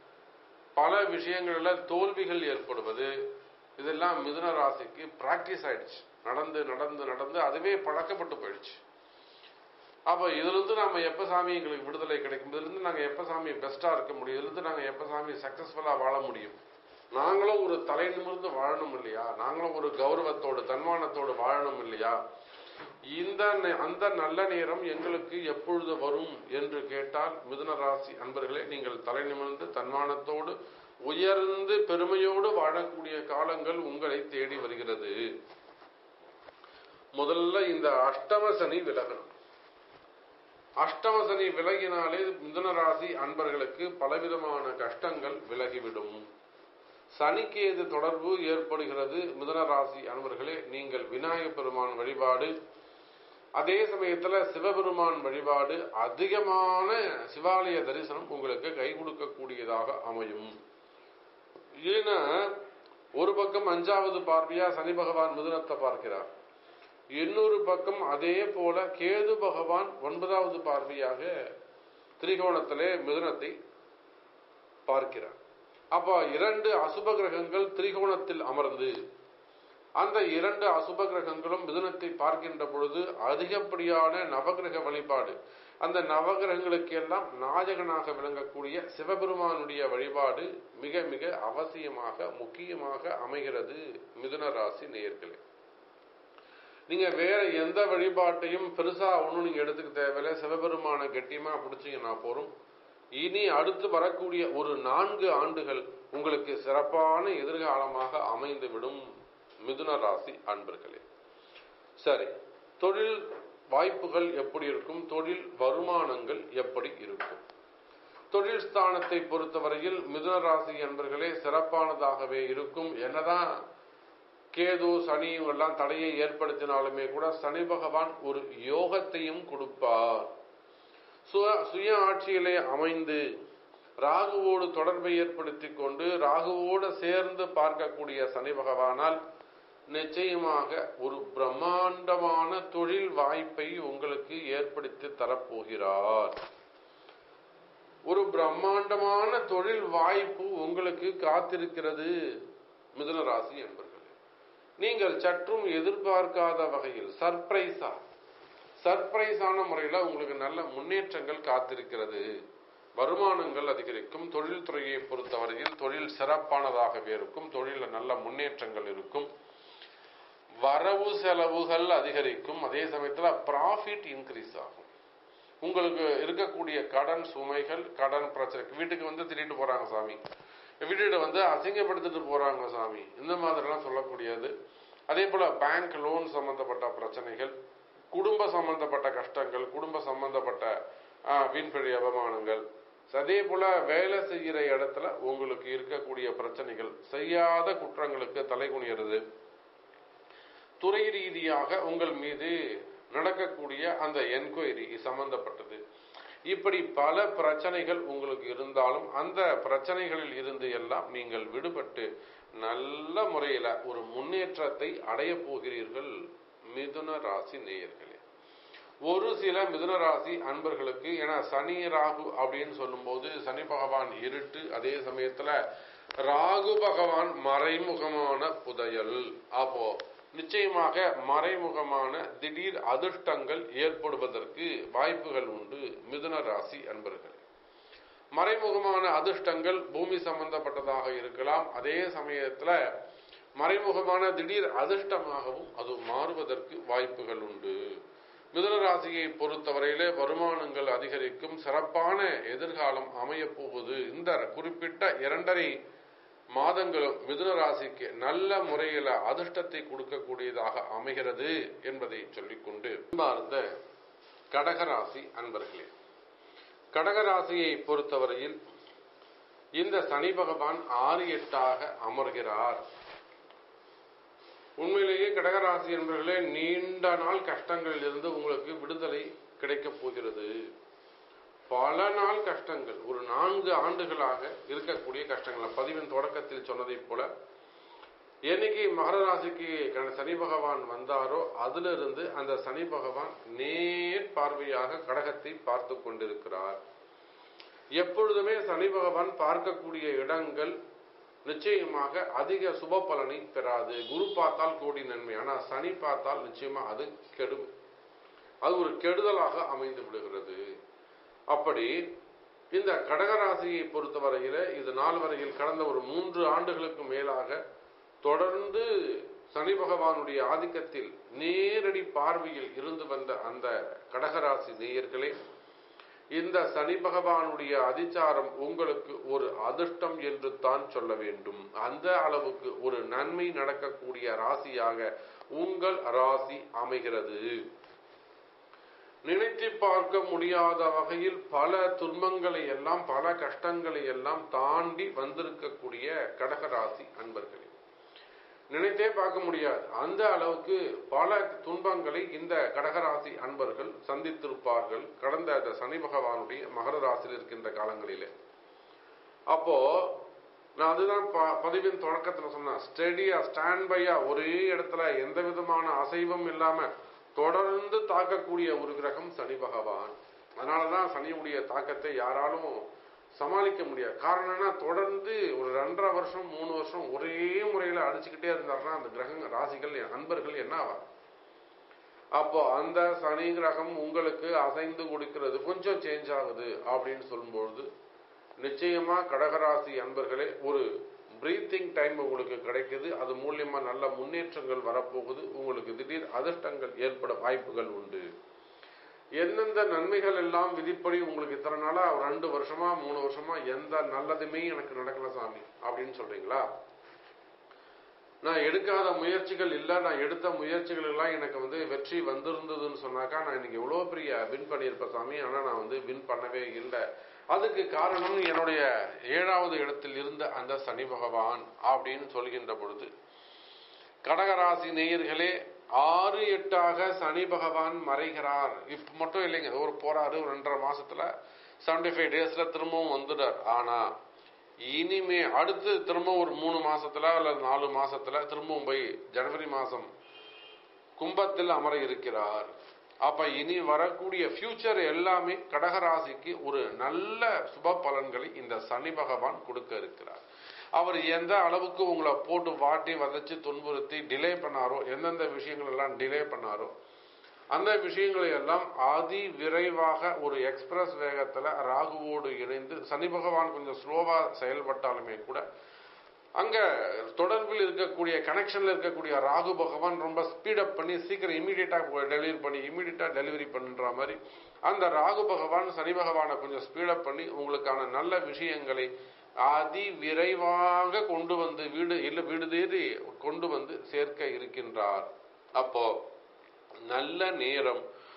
S1: பல விஷயங்கள்ல தோல்விகள் ஏற்படுவது இதெல்லாம் மிதுன ராசிக்கு பிராக்டிஸ் ஆயிடுச்சு நடந்து நடந்து நடந்து அதுவே பழக்கப்பட்டு போயிடுச்சு அப்ப இதுல இருந்து நாம எப்ப சாமி எங்களுக்கு விடுதலை கிடைக்கும் இதுல இருந்து நாங்க எப்ப சாமி பெஸ்டா இருக்க முடியும் இதுல இருந்து நாங்க எப்ப சாமி சக்சஸ்ஃபுல்லா வாழ முடியும் நாங்களும் ஒரு தலை நிமிர்ந்து வாழணும் இல்லையா நாங்களும் ஒரு கௌரவத்தோடு தன்மானத்தோடு வாழணும் இல்லையா இந்த நே- அந்த நல்ல நேரம் எங்களுக்கு எப்பொழுது வரும் என்று கேட்டால் மிதுன ராசி அன்பர்களே நீங்கள் தலை நிமிர்ந்து தன்மானத்தோடு உயர்ந்து பெருமையோடு வாழக்கூடிய காலங்கள் உங்களை தேடி வருகிறது முதல்ல இந்த அஷ்டம சனி விலகணும் அஷ்டம சனி விலகினாலே மிதுன ராசி அன்பர்களுக்கு பலவிதமான கஷ்டங்கள் விலகிவிடும் சனிக்கேது தொடர்பு ஏற்படுகிறது மிதுன ராசி அன்பர்களே நீங்கள் விநாயகப் பெருமான் வழிபாடு அதே சமயத்துல சிவபெருமான் வழிபாடு அதிகமான சிவாலய தரிசனம் உங்களுக்கு கை கொடுக்கக்கூடியதாக அமையும் ஏன்னா ஒரு பக்கம் அஞ்சாவது பார்வையா சனி பகவான் மிதுனத்தை பார்க்கிறார் இன்னொரு பக்கம் அதே போல கேது பகவான் ஒன்பதாவது பார்வையாக திரிகோணத்திலே மிதுனத்தை பார்க்கிறார் அப்ப இரண்டு அசுப கிரகங்கள் திரிகோணத்தில் அமர்ந்து அந்த இரண்டு அசுப கிரகங்களும் மிதுனத்தை பார்க்கின்ற பொழுது அதிகப்படியான நவகிரக வழிபாடு அந்த நவகிரகங்களுக்கு எல்லாம் நாயகனாக விளங்கக்கூடிய சிவபெருமானுடைய வழிபாடு மிக மிக அவசியமாக முக்கியமாக அமைகிறது மிதுன ராசி நேயர்களே நீங்க வேற எந்த வழிபாட்டையும் பெருசா ஒண்ணும் நீங்க எடுத்துக்க தேவையில்ல சிவபெருமான கெட்டியமா பிடிச்சீங்கன்னா போறோம் இனி அடுத்து வரக்கூடிய ஒரு நான்கு ஆண்டுகள் உங்களுக்கு சிறப்பான எதிர்காலமாக அமைந்துவிடும் மிதுன ராசி அன்பர்களே சரி தொழில் வாய்ப்புகள் எப்படி இருக்கும் தொழில் வருமானங்கள் எப்படி இருக்கும் தொழில் ஸ்தானத்தை பொறுத்தவரையில் மிதுன ராசி அன்பர்களே சிறப்பானதாகவே இருக்கும் என்னதான் கேது சனி எல்லாம் தடையை ஏற்படுத்தினாலுமே கூட சனி பகவான் ஒரு யோகத்தையும் கொடுப்பார் சுய சுய ஆட்சியிலே அமைந்து ராகுவோடு தொடர்பை ஏற்படுத்தி கொண்டு ராகுவோடு சேர்ந்து பார்க்கக்கூடிய சனி பகவானால் நிச்சயமாக ஒரு பிரம்மாண்டமான தொழில் வாய்ப்பை உங்களுக்கு ஏற்படுத்தி தரப்போகிறார் ஒரு பிரம்மாண்டமான தொழில் வாய்ப்பு உங்களுக்கு காத்திருக்கிறது மிதுன ராசி என்பர்களே நீங்கள் சற்றும் எதிர்பார்க்காத வகையில் சர்ப்ரைஸா சர்ப்ரைஸான முறையில் உங்களுக்கு நல்ல முன்னேற்றங்கள் காத்திருக்கிறது வருமானங்கள் அதிகரிக்கும் தொழில் துறையை பொறுத்தவரையில் தொழில் சிறப்பானதாகவே இருக்கும் தொழிலில் நல்ல முன்னேற்றங்கள் இருக்கும் வரவு செலவுகள் அதிகரிக்கும் அதே சமயத்தில் ப்ராஃபிட் இன்க்ரீஸ் ஆகும் உங்களுக்கு இருக்கக்கூடிய கடன் சுமைகள் கடன் பிரச்சனை வீட்டுக்கு வந்து திட்டிட்டு போறாங்க சாமி வீட்டுக்கு வந்து அசிங்கப்படுத்திட்டு போறாங்க சாமி இந்த மாதிரிலாம் சொல்லக்கூடியது அதே போல பேங்க் லோன் சம்பந்தப்பட்ட பிரச்சனைகள் குடும்ப சம்பந்தப்பட்ட கஷ்டங்கள் குடும்ப சம்பந்தப்பட்ட ஆஹ், வீண்பழி அவமானங்கள் அதே போல வேலை செய்கிற இடத்துல உங்களுக்கு இருக்கக்கூடிய பிரச்சனைகள் செய்யாத குற்றங்களுக்கு தலை குனியறது துறை ரீதியாக உங்கள் மீது நடக்கக்கூடிய அந்த என்கொயரி சம்பந்தப்பட்டது இப்படி பல பிரச்சனைகள் உங்களுக்கு இருந்தாலும் அந்த பிரச்சனைகளில் இருந்து எல்லாம் நீங்கள் விடுபட்டு நல்ல முறையில ஒரு முன்னேற்றத்தை அடைய போகிறீர்கள் மிதுன ராசி நேயர்களே ஒரு சில மிதுன ராசி அன்பர்களுக்கு ஏன்னா சனி ராகு அப்படின்னு சொல்லும்போது சனி பகவான் இருட்டு அதே சமயத்துல ராகு பகவான் மறைமுகமான புதையல் அப்போ நிச்சயமாக மறைமுகமான திடீர் அதிர்ஷ்டங்கள் ஏற்படுவதற்கு வாய்ப்புகள் உண்டு மிதுன ராசி அன்பர்களே மறைமுகமான அதிர்ஷ்டங்கள் பூமி சம்பந்தப்பட்டதாக இருக்கலாம் அதே சமயத்துல மறைமுகமான திடீர் அதிர்ஷ்டமாகவும் அது மாறுவதற்கு வாய்ப்புகள் உண்டு மிதுன ராசியை பொறுத்தவரையிலே வருமானங்கள் அதிகரிக்கும் சிறப்பான எதிர்காலம் அமையப் போவது இந்த குறிப்பிட்ட இரண்டரை மாதங்களும் மிதுன ராசிக்கு நல்ல முறையில அதிர்ஷ்டத்தை கொடுக்கக்கூடியதாக அமைகிறது என்பதை சொல்லிக்கொண்டு அன்பார்ந்த கடகராசி அன்பர்களே கடகராசியை பொறுத்தவரையில் இந்த சனி பகவான் ஆறு எட்டாக அமர்கிறார் உண்மையிலேயே கடகராசி என்பர்களே நீண்ட நாள் கஷ்டங்களில் இருந்து உங்களுக்கு விடுதலை கிடைக்கப் போகிறது பல நாள் கஷ்டங்கள் ஒரு நான்கு ஆண்டுகளாக இருக்கக்கூடிய கஷ்டங்கள் பதிவின் தொடக்கத்தில் சொன்னதைப் போல என்னைக்கு மகர ராசிக்கு க- சனி பகவான் வந்தாரோ அதிலிருந்து அந்த சனி பகவான் நேர் பார்வையாக கடகத்தை பார்த்து கொண்டிருக்கிறார் எப்பொழுதுமே சனி பகவான் பார்க்கக்கூடிய இடங்கள் நிச்சயமாக அதிக சுப பலனை பெறாது குரு பார்த்தால் கோடி நன்மை ஆனா சனி பார்த்தால் நிச்சயமா அது கெடும் அது ஒரு கெடுதலாக அமைந்து விடுகிறது அப்படி இந்த கடகராசியை பொறுத்தவரையில இது நாள் வரையில் கடந்த ஒரு மூன்று ஆண்டுகளுக்கு மேலாக தொடர்ந்து சனி பகவானுடைய ஆதிக்கத்தில் நேரடி பார்வையில் இருந்து வந்த அந்த கடகராசி நேயர்களே இந்த சனி பகவானுடைய அதிச்சாரம் உங்களுக்கு ஒரு அதிர்ஷ்டம் என்று தான் சொல்ல வேண்டும் அந்த அளவுக்கு ஒரு நன்மை நடக்கக்கூடிய ராசியாக உங்கள் ராசி அமைகிறது நினைத்து பார்க்க முடியாத வகையில் பல துன்பங்களை எல்லாம் பல கஷ்டங்களை எல்லாம் தாண்டி வந்திருக்கக்கூடிய கடகராசி அன்பர்களே நினைத்தே பார்க்க முடியாது அந்த அளவுக்கு பல துன்பங்களை இந்த கடகராசி அன்பர்கள் சந்தித்திருப்பார்கள் கடந்த அந்த சனி பகவானுடைய மகர ராசியில் இருக்கின்ற காலங்களிலே அப்போ நான் அதுதான் ப- பதிவின் தொடக்கத்துல சொன்னேன் ஸ்டெடியா ஸ்டாண்ட் பையா ஒரே இடத்துல எந்த விதமான அசைவும் இல்லாம தொடர்ந்து தாக்கக்கூடிய ஒரு கிரகம் சனி பகவான் அதனாலதான் சனியுடைய தாக்கத்தை யாராலும் சமாளிக்க முடியாது காரணம் என்ன தொடர்ந்து ஒரு ரெண்டரை வருஷம் மூணு வருஷம் ஒரே முறையில அடிச்சுக்கிட்டே இருந்தாருன்னா அந்த கிரக ராசிகள் அன்பர்கள் என்ன ஆவார் அப்போ அந்த சனி கிரகம் உங்களுக்கு அசைந்து கொடுக்கிறது கொஞ்சம் சேஞ்ச் ஆகுது அப்படின்னு சொல்லும்பொழுது நிச்சயமா கடகராசி அன்பர்களே ஒரு பிரீத்திங் டைம் உங்களுக்கு கிடைக்குது அது மூலியமா நல்ல முன்னேற்றங்கள் வரப்போகுது உங்களுக்கு திடீர் அதிர்ஷ்டங்கள் ஏற்பட வாய்ப்புகள் உண்டு எந்தெந்த நன்மைகள் எல்லாம் விதிப்படி உங்களுக்கு இத்தனை நாளா ஒரு ரெண்டு வருஷமா மூணு வருஷமா எந்த நல்லதுமே எனக்கு நடக்கல சாமி அப்படின்னு சொல்றீங்களா நான் எடுக்காத முயற்சிகள் இல்ல நான் எடுத்த முயற்சிகள் எல்லாம் எனக்கு வந்து வெற்றி வந்திருந்ததுன்னு சொன்னாக்கா நான் இன்னைக்கு எவ்வளவு பெரிய வின் பண்ணியிருப்பேன் சாமி ஆனா நான் வந்து வின் பண்ணவே இல்லை அதுக்கு காரணம் என்னுடைய ஏழாவது இடத்தில் இருந்த அந்த சனி பகவான் அப்படின்னு சொல்கின்ற பொழுது கடகராசி நேயர்களே ஆறு எட்டாக சனி பகவான் மறைகிறார் இப்ப மட்டும் இல்லைங்க ஒரு போறாரு ஒரு ரெண்டரை மாசத்துல செவன்டி ஃபைவ் டேஸ்ல திரும்பவும் வந்துட்டார் ஆனா இனிமே அடுத்து திரும்ப ஒரு மூணு மாசத்துல அல்லது நாலு மாசத்துல திரும்பவும் போய் ஜனவரி மாசம் கும்பத்தில் அமர இருக்கிறார் அப்ப இனி வரக்கூடிய ஃபியூச்சர் எல்லாமே கடகராசிக்கு ஒரு நல்ல சுப பலன்களை இந்த சனி பகவான் கொடுக்க இருக்கிறார் அவர் எந்த அளவுக்கு உங்களை போட்டு வாட்டி வதச்சு துன்புறுத்தி டிலே பண்ணாரோ எந்தெந்த விஷயங்கள் எல்லாம் டிலே பண்ணாரோ அந்த விஷயங்களை எல்லாம் அதி விரைவாக ஒரு எக்ஸ்பிரஸ் வேகத்துல ராகுவோடு இணைந்து சனி பகவான் கொஞ்சம் ஸ்லோவா செயல்பட்டாலுமே கூட அங்க தொடர்பில் இருக்கக்கூடிய கனெக்ஷன்ல இருக்கக்கூடிய ராகு பகவான் ரொம்ப ஸ்பீடப் பண்ணி சீக்கிரம் இமீடியட்டா டெலிவரி பண்ணி இமீடியட்டா டெலிவரி பண்ணுற மாதிரி அந்த ராகு பகவான் சனி பகவானை கொஞ்சம் ஸ்பீடப் பண்ணி உங்களுக்கான நல்ல விஷயங்களை அதி விரைவாக கொண்டு வந்து வீடு இல்ல வீடு தேடி கொண்டு வந்து சேர்க்க இருக்கின்றார் அப்போ நல்ல நேரம்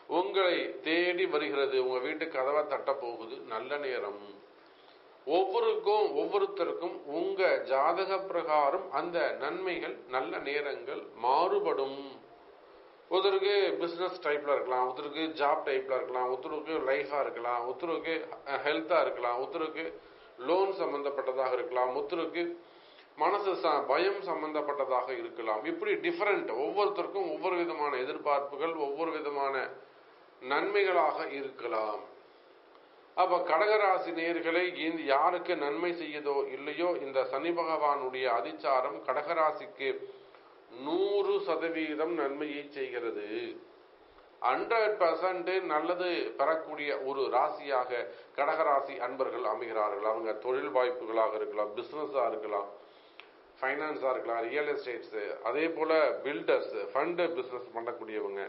S1: உங்களை தேடி வருகிறது உங்க வீட்டு கதவை தட்ட போகுது நல்ல நேரம் ஒவ்வொருக்கும் ஒவ்வொருத்தருக்கும் உங்க ஜாதக பிரகாரம் அந்த நன்மைகள் நல்ல நேரங்கள் மாறுபடும் ஒருத்தருக்கு பிசினஸ் டைப்ல இருக்கலாம் ஒருத்தருக்கு ஜாப் டைப்ல இருக்கலாம் ஒருத்தருக்கு லைஃபா இருக்கலாம் ஒருத்தருக்கு ஹெல்த்தா இருக்கலாம் ஒருத்தருக்கு லோன் சம்பந்தப்பட்டதாக இருக்கலாம் ஒருத்தருக்கு மனசு ச- பயம் சம்பந்தப்பட்டதாக இருக்கலாம் இப்படி டிஃபரெண்ட் ஒவ்வொருத்தருக்கும் ஒவ்வொரு விதமான எதிர்பார்ப்புகள் ஒவ்வொரு விதமான நன்மைகளாக இருக்கலாம் அப்ப கடகராசி நேயர்களை இந்த யாருக்கு நன்மை செய்யுதோ இல்லையோ இந்த சனி பகவானுடைய அதிச்சாரம் கடகராசிக்கு நூறு சதவீதம் நன்மையை செய்கிறது ஹண்ட்ரட் பர்சன்ட் நல்லது பெறக்கூடிய ஒரு ராசியாக கடகராசி அன்பர்கள் அமைகிறார்கள் அவங்க தொழில் வாய்ப்புகளாக இருக்கலாம் பிசினஸா இருக்கலாம் ஃபைனான்ஸா இருக்கலாம் ரியல் எஸ்டேட்ஸ் அதே போல பில்டர்ஸ் ஃபண்டு பிசினஸ் பண்ணக்கூடியவங்க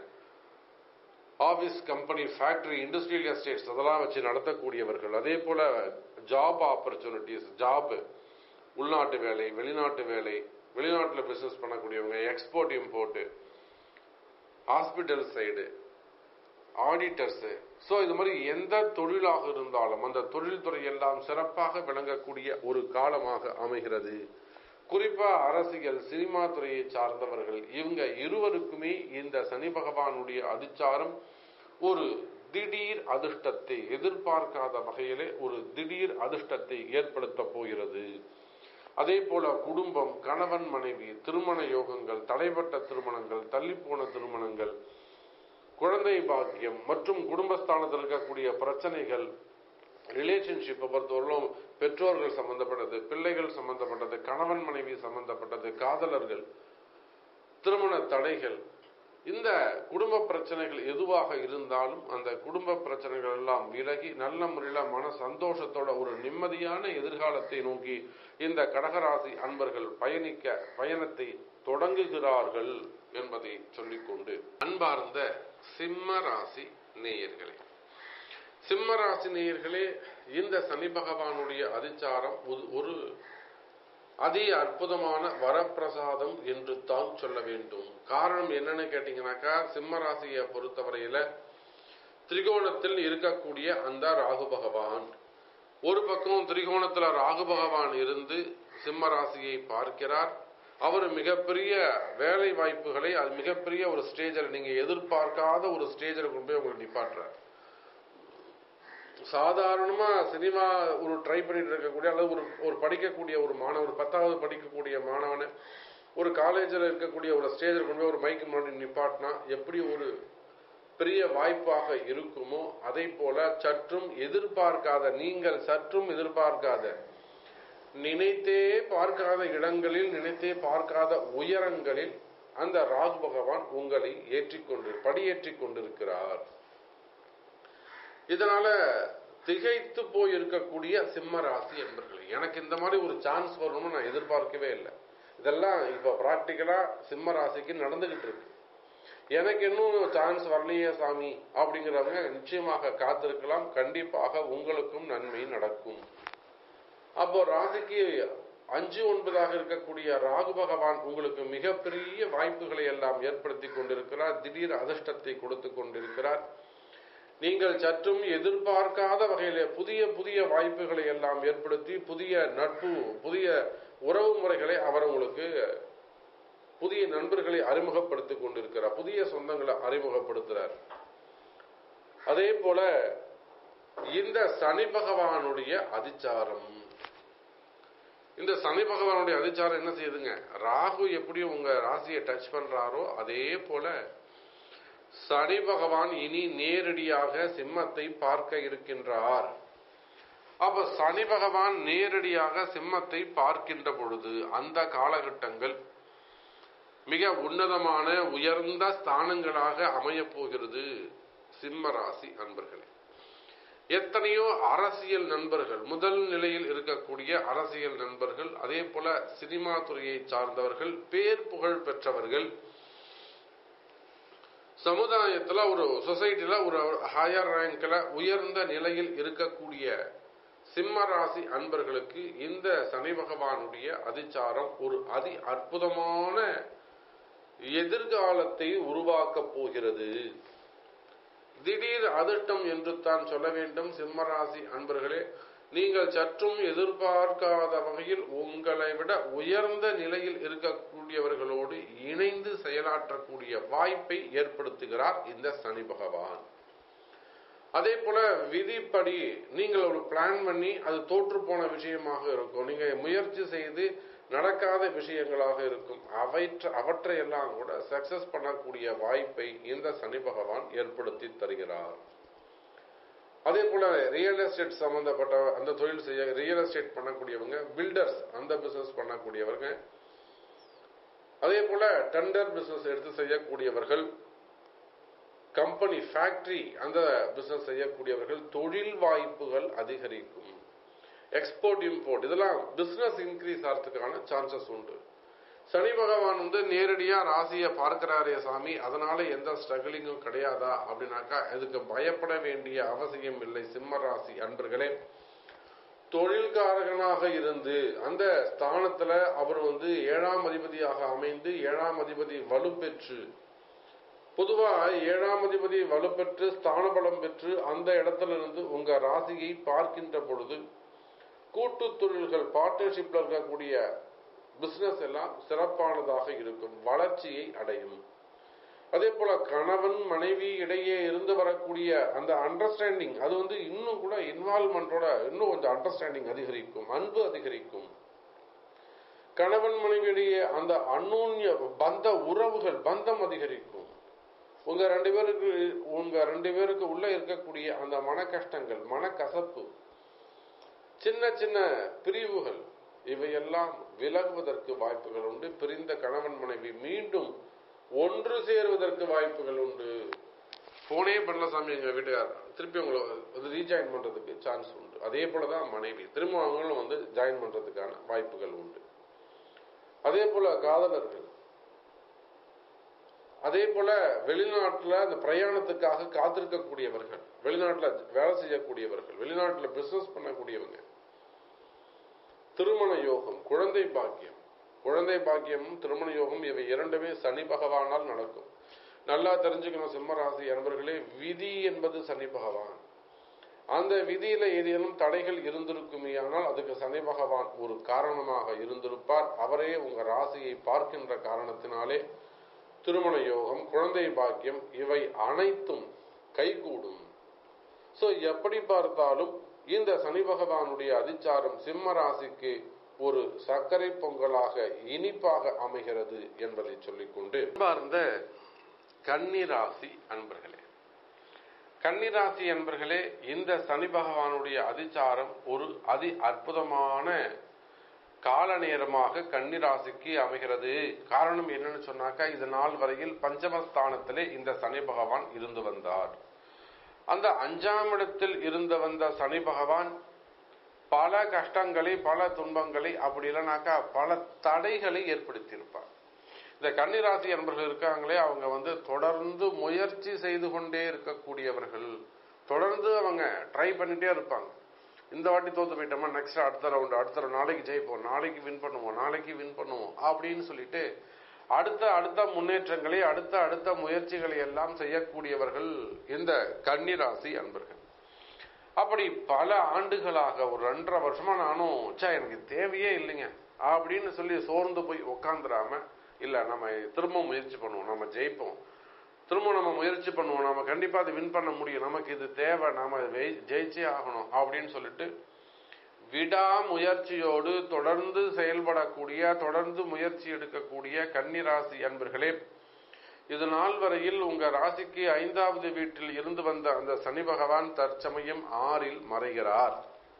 S1: office company factory industrial estates அதெல்லாம் வச்சு நடத்தக்கூடியவர்கள் அதே போல ஜாப் ஆப்பர்ச்சுனிட்டிஸ் ஜாப் உள்நாட்டு வேலை வெளிநாட்டு வேலை வெளிநாட்டில் பிசினஸ் பண்ணக்கூடியவங்க export import hospital side auditors so இது மாதிரி எந்த தொழிலாக இருந்தாலும் அந்த தொழில்துறை எல்லாம் சிறப்பாக விளங்கக்கூடிய ஒரு காலமாக அமைகிறது குறிப்பா அரசியல் சினிமா துறையை சார்ந்தவர்கள் இவங்க இருவருக்குமே இந்த சனி பகவானுடைய அதிச்சாரம் ஒரு திடீர் அதிர்ஷ்டத்தை எதிர்பார்க்காத வகையிலே ஒரு திடீர் அதிர்ஷ்டத்தை ஏற்படுத்த போகிறது அதே போல குடும்பம் கணவன் மனைவி திருமண யோகங்கள் தடைப்பட்ட திருமணங்கள் தள்ளிப்போன திருமணங்கள் குழந்தை பாக்கியம் மற்றும் குடும்பஸ்தானத்தில் இருக்கக்கூடிய பிரச்சனைகள் ரிலேஷன்ஷிப்பை பொறுத்தவரையிலும் பெற்றோர்கள் சம்பந்தப்பட்டது பிள்ளைகள் சம்பந்தப்பட்டது கணவன் மனைவி சம்பந்தப்பட்டது காதலர்கள் திருமண தடைகள் இந்த குடும்ப பிரச்சனைகள் எதுவாக இருந்தாலும் அந்த குடும்ப பிரச்சனைகள் எல்லாம் விலகி நல்ல முறையில மன சந்தோஷத்தோட ஒரு நிம்மதியான எதிர்காலத்தை நோக்கி இந்த கடகராசி அன்பர்கள் பயணிக்க பயணத்தை தொடங்குகிறார்கள் என்பதை சொல்லிக்கொண்டு அன்பார்ந்த சிம்ம ராசி நேயர்களே சிம்ம ராசி நேயர்களே இந்த சனி பகவானுடைய அதிச்சாரம் ஒரு- ஒரு அதி அற்புதமான வரப்பிரசாதம் என்று தான் சொல்ல வேண்டும் காரணம் என்னன்னு கேட்டீங்கன்னாக்கா சிம்ம ராசியை பொறுத்தவரையில திரிகோணத்தில் இருக்கக்கூடிய அந்த ராகு பகவான் ஒரு பக்கம் திரிகோணத்துல ராகு பகவான் இருந்து சிம்ம ராசியை பார்க்கிறார் அவர் மிகப்பெரிய வேலை வாய்ப்புகளை அது மிகப்பெரிய ஒரு ஸ்டேஜில் நீங்க எதிர்பார்க்காத ஒரு ஸ்டேஜில் கொண்டு போய் உங்களை நிப்பாட்டுறார் சாதாரணமா சினிமா ஒரு ட்ரை பண்ணிட்டு இருக்கக்கூடிய அல்லது ஒரு ஒரு படிக்கக்கூடிய ஒரு மாணவர் பத்தாவது படிக்கக்கூடிய மாணவனை ஒரு காலேஜில் இருக்கக்கூடிய ஒரு ஸ்டேஜில் கொண்டு போய் ஒரு மைக்கு முன்னாடி நிப்பாட்டினா எப்படி ஒரு பெரிய வாய்ப்பாக இருக்குமோ அதை போல சற்றும் எதிர்பார்க்காத நீங்கள் சற்றும் எதிர்பார்க்காத நினைத்தே பார்க்காத இடங்களில் நினைத்தே பார்க்காத உயரங்களில் அந்த ராகு பகவான் உங்களை ஏற்றிக்கொண்டு படியேற்றிக் கொண்டிருக்கிறார் இதனால திகைத்து போய் இருக்கக்கூடிய சிம்ம ராசி என்பர்களே எனக்கு இந்த மாதிரி ஒரு சான்ஸ் வரணும்னு நான் எதிர்பார்க்கவே இல்லை இதெல்லாம் இப்ப பிராக்டிக்கலா சிம்ம ராசிக்கு நடந்துகிட்டு இருக்கு எனக்கு இன்னும் சான்ஸ் வரலையே சாமி அப்படிங்கிறவங்க நிச்சயமாக காத்திருக்கலாம் கண்டிப்பாக உங்களுக்கும் நன்மை நடக்கும் அப்போ ராசிக்கு அஞ்சு ஒன்பதாக இருக்கக்கூடிய ராகு பகவான் உங்களுக்கு மிகப்பெரிய வாய்ப்புகளை எல்லாம் ஏற்படுத்தி கொண்டிருக்கிறார் திடீர் அதிர்ஷ்டத்தை கொடுத்து கொண்டிருக்கிறார் நீங்கள் சற்றும் எதிர்பார்க்காத வகையிலே புதிய புதிய வாய்ப்புகளை எல்லாம் ஏற்படுத்தி புதிய நட்பு புதிய உறவு முறைகளை அவர் உங்களுக்கு புதிய நண்பர்களை அறிமுகப்படுத்திக் கொண்டிருக்கிறார் புதிய சொந்தங்களை அறிமுகப்படுத்துறார் அதே போல இந்த சனி பகவானுடைய அதிச்சாரம் இந்த சனி பகவானுடைய அதிச்சாரம் என்ன செய்யுதுங்க ராகு எப்படி உங்க ராசியை டச் பண்றாரோ அதே போல சனி பகவான் இனி நேரடியாக சிம்மத்தை பார்க்க இருக்கின்றார் அப்ப சனி பகவான் நேரடியாக சிம்மத்தை பார்க்கின்ற பொழுது அந்த காலகட்டங்கள் மிக உன்னதமான உயர்ந்த ஸ்தானங்களாக அமையப் போகிறது சிம்ம ராசி அன்பர்களே எத்தனையோ அரசியல் நண்பர்கள் முதல் நிலையில் இருக்கக்கூடிய அரசியல் நண்பர்கள் அதே போல சினிமா துறையை சார்ந்தவர்கள் பேர் புகழ் பெற்றவர்கள் சமுதாயத்துல ஒரு சொசைட்டில ஒரு ஹையர் ரேங்க்ல உயர்ந்த நிலையில் இருக்கக்கூடிய சிம்ம ராசி அன்பர்களுக்கு இந்த சனி பகவானுடைய அதிச்சாரம் ஒரு அதி அற்புதமான எதிர்காலத்தை உருவாக்கப் போகிறது திடீர் அதிர்ஷ்டம் என்று தான் சொல்ல வேண்டும் சிம்மராசி அன்பர்களே நீங்கள் சற்றும் எதிர்பார்க்காத வகையில் உங்களை விட உயர்ந்த நிலையில் இருக்கக்கூடியவர்களோடு இணைந்து செயலாற்றக்கூடிய வாய்ப்பை ஏற்படுத்துகிறார் இந்த சனி பகவான் அதே போல விதிப்படி நீங்கள் ஒரு பிளான் பண்ணி அது தோற்று போன விஷயமாக இருக்கும் நீங்க முயற்சி செய்து நடக்காத விஷயங்களாக இருக்கும் அவற்றை அவற்றையெல்லாம் கூட சக்சஸ் பண்ணக்கூடிய வாய்ப்பை இந்த சனி பகவான் ஏற்படுத்தி தருகிறார் அதே போல ரியல் எஸ்டேட் சம்பந்தப்பட்ட அந்த தொழில் செய்ய ரியல் எஸ்டேட் பண்ணக்கூடியவங்க பில்டர்ஸ் அந்த பிசினஸ் பண்ணக்கூடியவங்க அதே போல டெண்டர் பிசினஸ் எடுத்து செய்யக்கூடியவர்கள் கம்பெனி ஃபேக்டரி அந்த பிசினஸ் செய்யக்கூடியவர்கள் தொழில் வாய்ப்புகள் அதிகரிக்கும் எக்ஸ்போர்ட் இம்போர்ட் இதெல்லாம் பிசினஸ் இன்க்ரீஸ் ஆகிறதுக்கான சான்சஸ் உண்டு சனி பகவான் வந்து நேரடியா ராசியை பார்க்கிறாரே சாமி அதனால எந்த ஸ்ட்ரகிளிங்கும் கிடையாதா அப்படின்னாக்கா அதுக்கு பயப்பட வேண்டிய அவசியம் இல்லை சிம்ம ராசி அன்பர்களே தொழில்காரகனாக இருந்து அந்த ஸ்தானத்துல அவர் வந்து ஏழாம் அதிபதியாக அமைந்து ஏழாம் அதிபதி வலுப்பெற்று பொதுவா ஏழாம் அதிபதி வலுப்பெற்று ஸ்தான பலம் பெற்று அந்த இடத்துல இருந்து உங்க ராசியை பார்க்கின்ற பொழுது கூட்டு தொழில்கள் பார்ட்னர்ஷிப்ல இருக்கக்கூடிய பிசினஸ் எல்லாம் சிறப்பானதாக இருக்கும் வளர்ச்சியை அடையும் அதே போல கணவன் மனைவி இடையே இருந்து வரக்கூடிய அந்த அண்டர்ஸ்டாண்டிங் அது வந்து இன்னும் கூட இன்வால்மெண்டோட இன்னும் கொஞ்சம் அண்டர்ஸ்டாண்டிங் அதிகரிக்கும் அன்பு அதிகரிக்கும் கணவன் மனைவியிடையே அந்த அந்நூன்ய பந்த உறவுகள் பந்தம் அதிகரிக்கும் உங்க ரெண்டு பேருக்கு உங்க ரெண்டு பேருக்கு உள்ள இருக்கக்கூடிய அந்த மன கஷ்டங்கள் மனக்கசப்பு சின்ன சின்ன பிரிவுகள் இவையெல்லாம் விலகுவதற்கு வாய்ப்புகள் உண்டு பிரிந்த கணவன் மனைவி மீண்டும் ஒன்று சேருவதற்கு வாய்ப்புகள் உண்டு போனே பண்ணல சாமி எங்க வீட்டுக்கார் திருப்பி உங்களை வந்து ரீஜாயின் பண்றதுக்கு சான்ஸ் உண்டு அதே போலதான் மனைவி திரும்ப அவங்களும் வந்து ஜாயின் பண்றதுக்கான வாய்ப்புகள் உண்டு அதே போல காதலர்கள் அதே போல வெளிநாட்டுல அந்த பிரயாணத்துக்காக காத்திருக்கக்கூடியவர்கள் வெளிநாட்டுல வேலை செய்யக்கூடியவர்கள் வெளிநாட்டுல பிசினஸ் பண்ணக்கூடியவங்க திருமண யோகம் குழந்தை பாக்கியம் குழந்தை பாக்கியம் திருமண யோகம் இவை இரண்டுமே சனி பகவானால் நடக்கும் நல்லா தெரிஞ்சுக்கணும் சிம்மராசி அன்பர்களே விதி என்பது சனி பகவான் அந்த விதியில ஏதேனும் தடைகள் இருந்திருக்குமே ஆனால் அதுக்கு சனி பகவான் ஒரு காரணமாக இருந்திருப்பார் அவரே உங்க ராசியை பார்க்கின்ற காரணத்தினாலே திருமண யோகம் குழந்தை பாக்கியம் இவை அனைத்தும் கைகூடும் சோ எப்படி பார்த்தாலும் இந்த சனி பகவானுடைய அதிச்சாரம் சிம்ம ராசிக்கு ஒரு சர்க்கரை பொங்கலாக இனிப்பாக அமைகிறது என்பதை சொல்லிக்கொண்டு பார்ந்த கன்னிராசி அன்பர்களே கன்னிராசி அன்பர்களே இந்த சனி பகவானுடைய அதிச்சாரம் ஒரு அதி அற்புதமான கால நேரமாக கன்னிராசிக்கு அமைகிறது காரணம் என்னன்னு சொன்னாக்கா இது நாள் வரையில் பஞ்சமஸ்தானத்திலே இந்த சனி பகவான் இருந்து வந்தார் அந்த அஞ்சாம் இடத்தில் இருந்து வந்த சனி பகவான் பல கஷ்டங்களை பல துன்பங்களை அப்படி இல்லைனாக்கா பல தடைகளை ஏற்படுத்தியிருப்பார் இந்த கன்னிராசி அன்பர்கள் இருக்காங்களே அவங்க வந்து தொடர்ந்து முயற்சி செய்து கொண்டே இருக்கக்கூடியவர்கள் தொடர்ந்து அவங்க ட்ரை பண்ணிட்டே இருப்பாங்க இந்த வாட்டி தோத்து போயிட்டோமா நெக்ஸ்ட் அடுத்த ரவுண்ட் அடுத்த round, நாளைக்கு ஜெயிப்போம் நாளைக்கு வின் பண்ணுவோம் நாளைக்கு வின் பண்ணுவோம் அப்படின்னு சொல்லிட்டு அடுத்த அடுத்த முன்னேற்றங்களை அடுத்த அடுத்த முயற்சிகளை எல்லாம் செய்யக்கூடியவர்கள் இந்த கன்னிராசி அன்பர்கள் அப்படி பல ஆண்டுகளாக ஒரு ரெண்டரை வருஷமா நானும் ச்சே எனக்கு தேவையே இல்லைங்க அப்படின்னு சொல்லி சோர்ந்து போய் உக்காந்துராம இல்ல நம்ம திரும்ப முயற்சி பண்ணுவோம் நம்ம ஜெயிப்போம் திரும்ப நம்ம முயற்சி பண்ணுவோம் நம்ம கண்டிப்பா அதை வின் பண்ண முடியும் நமக்கு இது தேவை நாம வெய்- ஜெயிச்சே ஆகணும் அப்படின்னு சொல்லிட்டு விடாமுயற்சியோடு தொடர்ந்து செயல்படக்கூடிய தொடர்ந்து முயற்சி எடுக்கக்கூடிய கன்னிராசி அன்பர்களே இது நாள் வரையில் உங்க ராசிக்கு ஐந்தாவது வீட்டில் இருந்து வந்த அந்த சனி பகவான் தற்சமயம் ஆறில் மறைகிறார்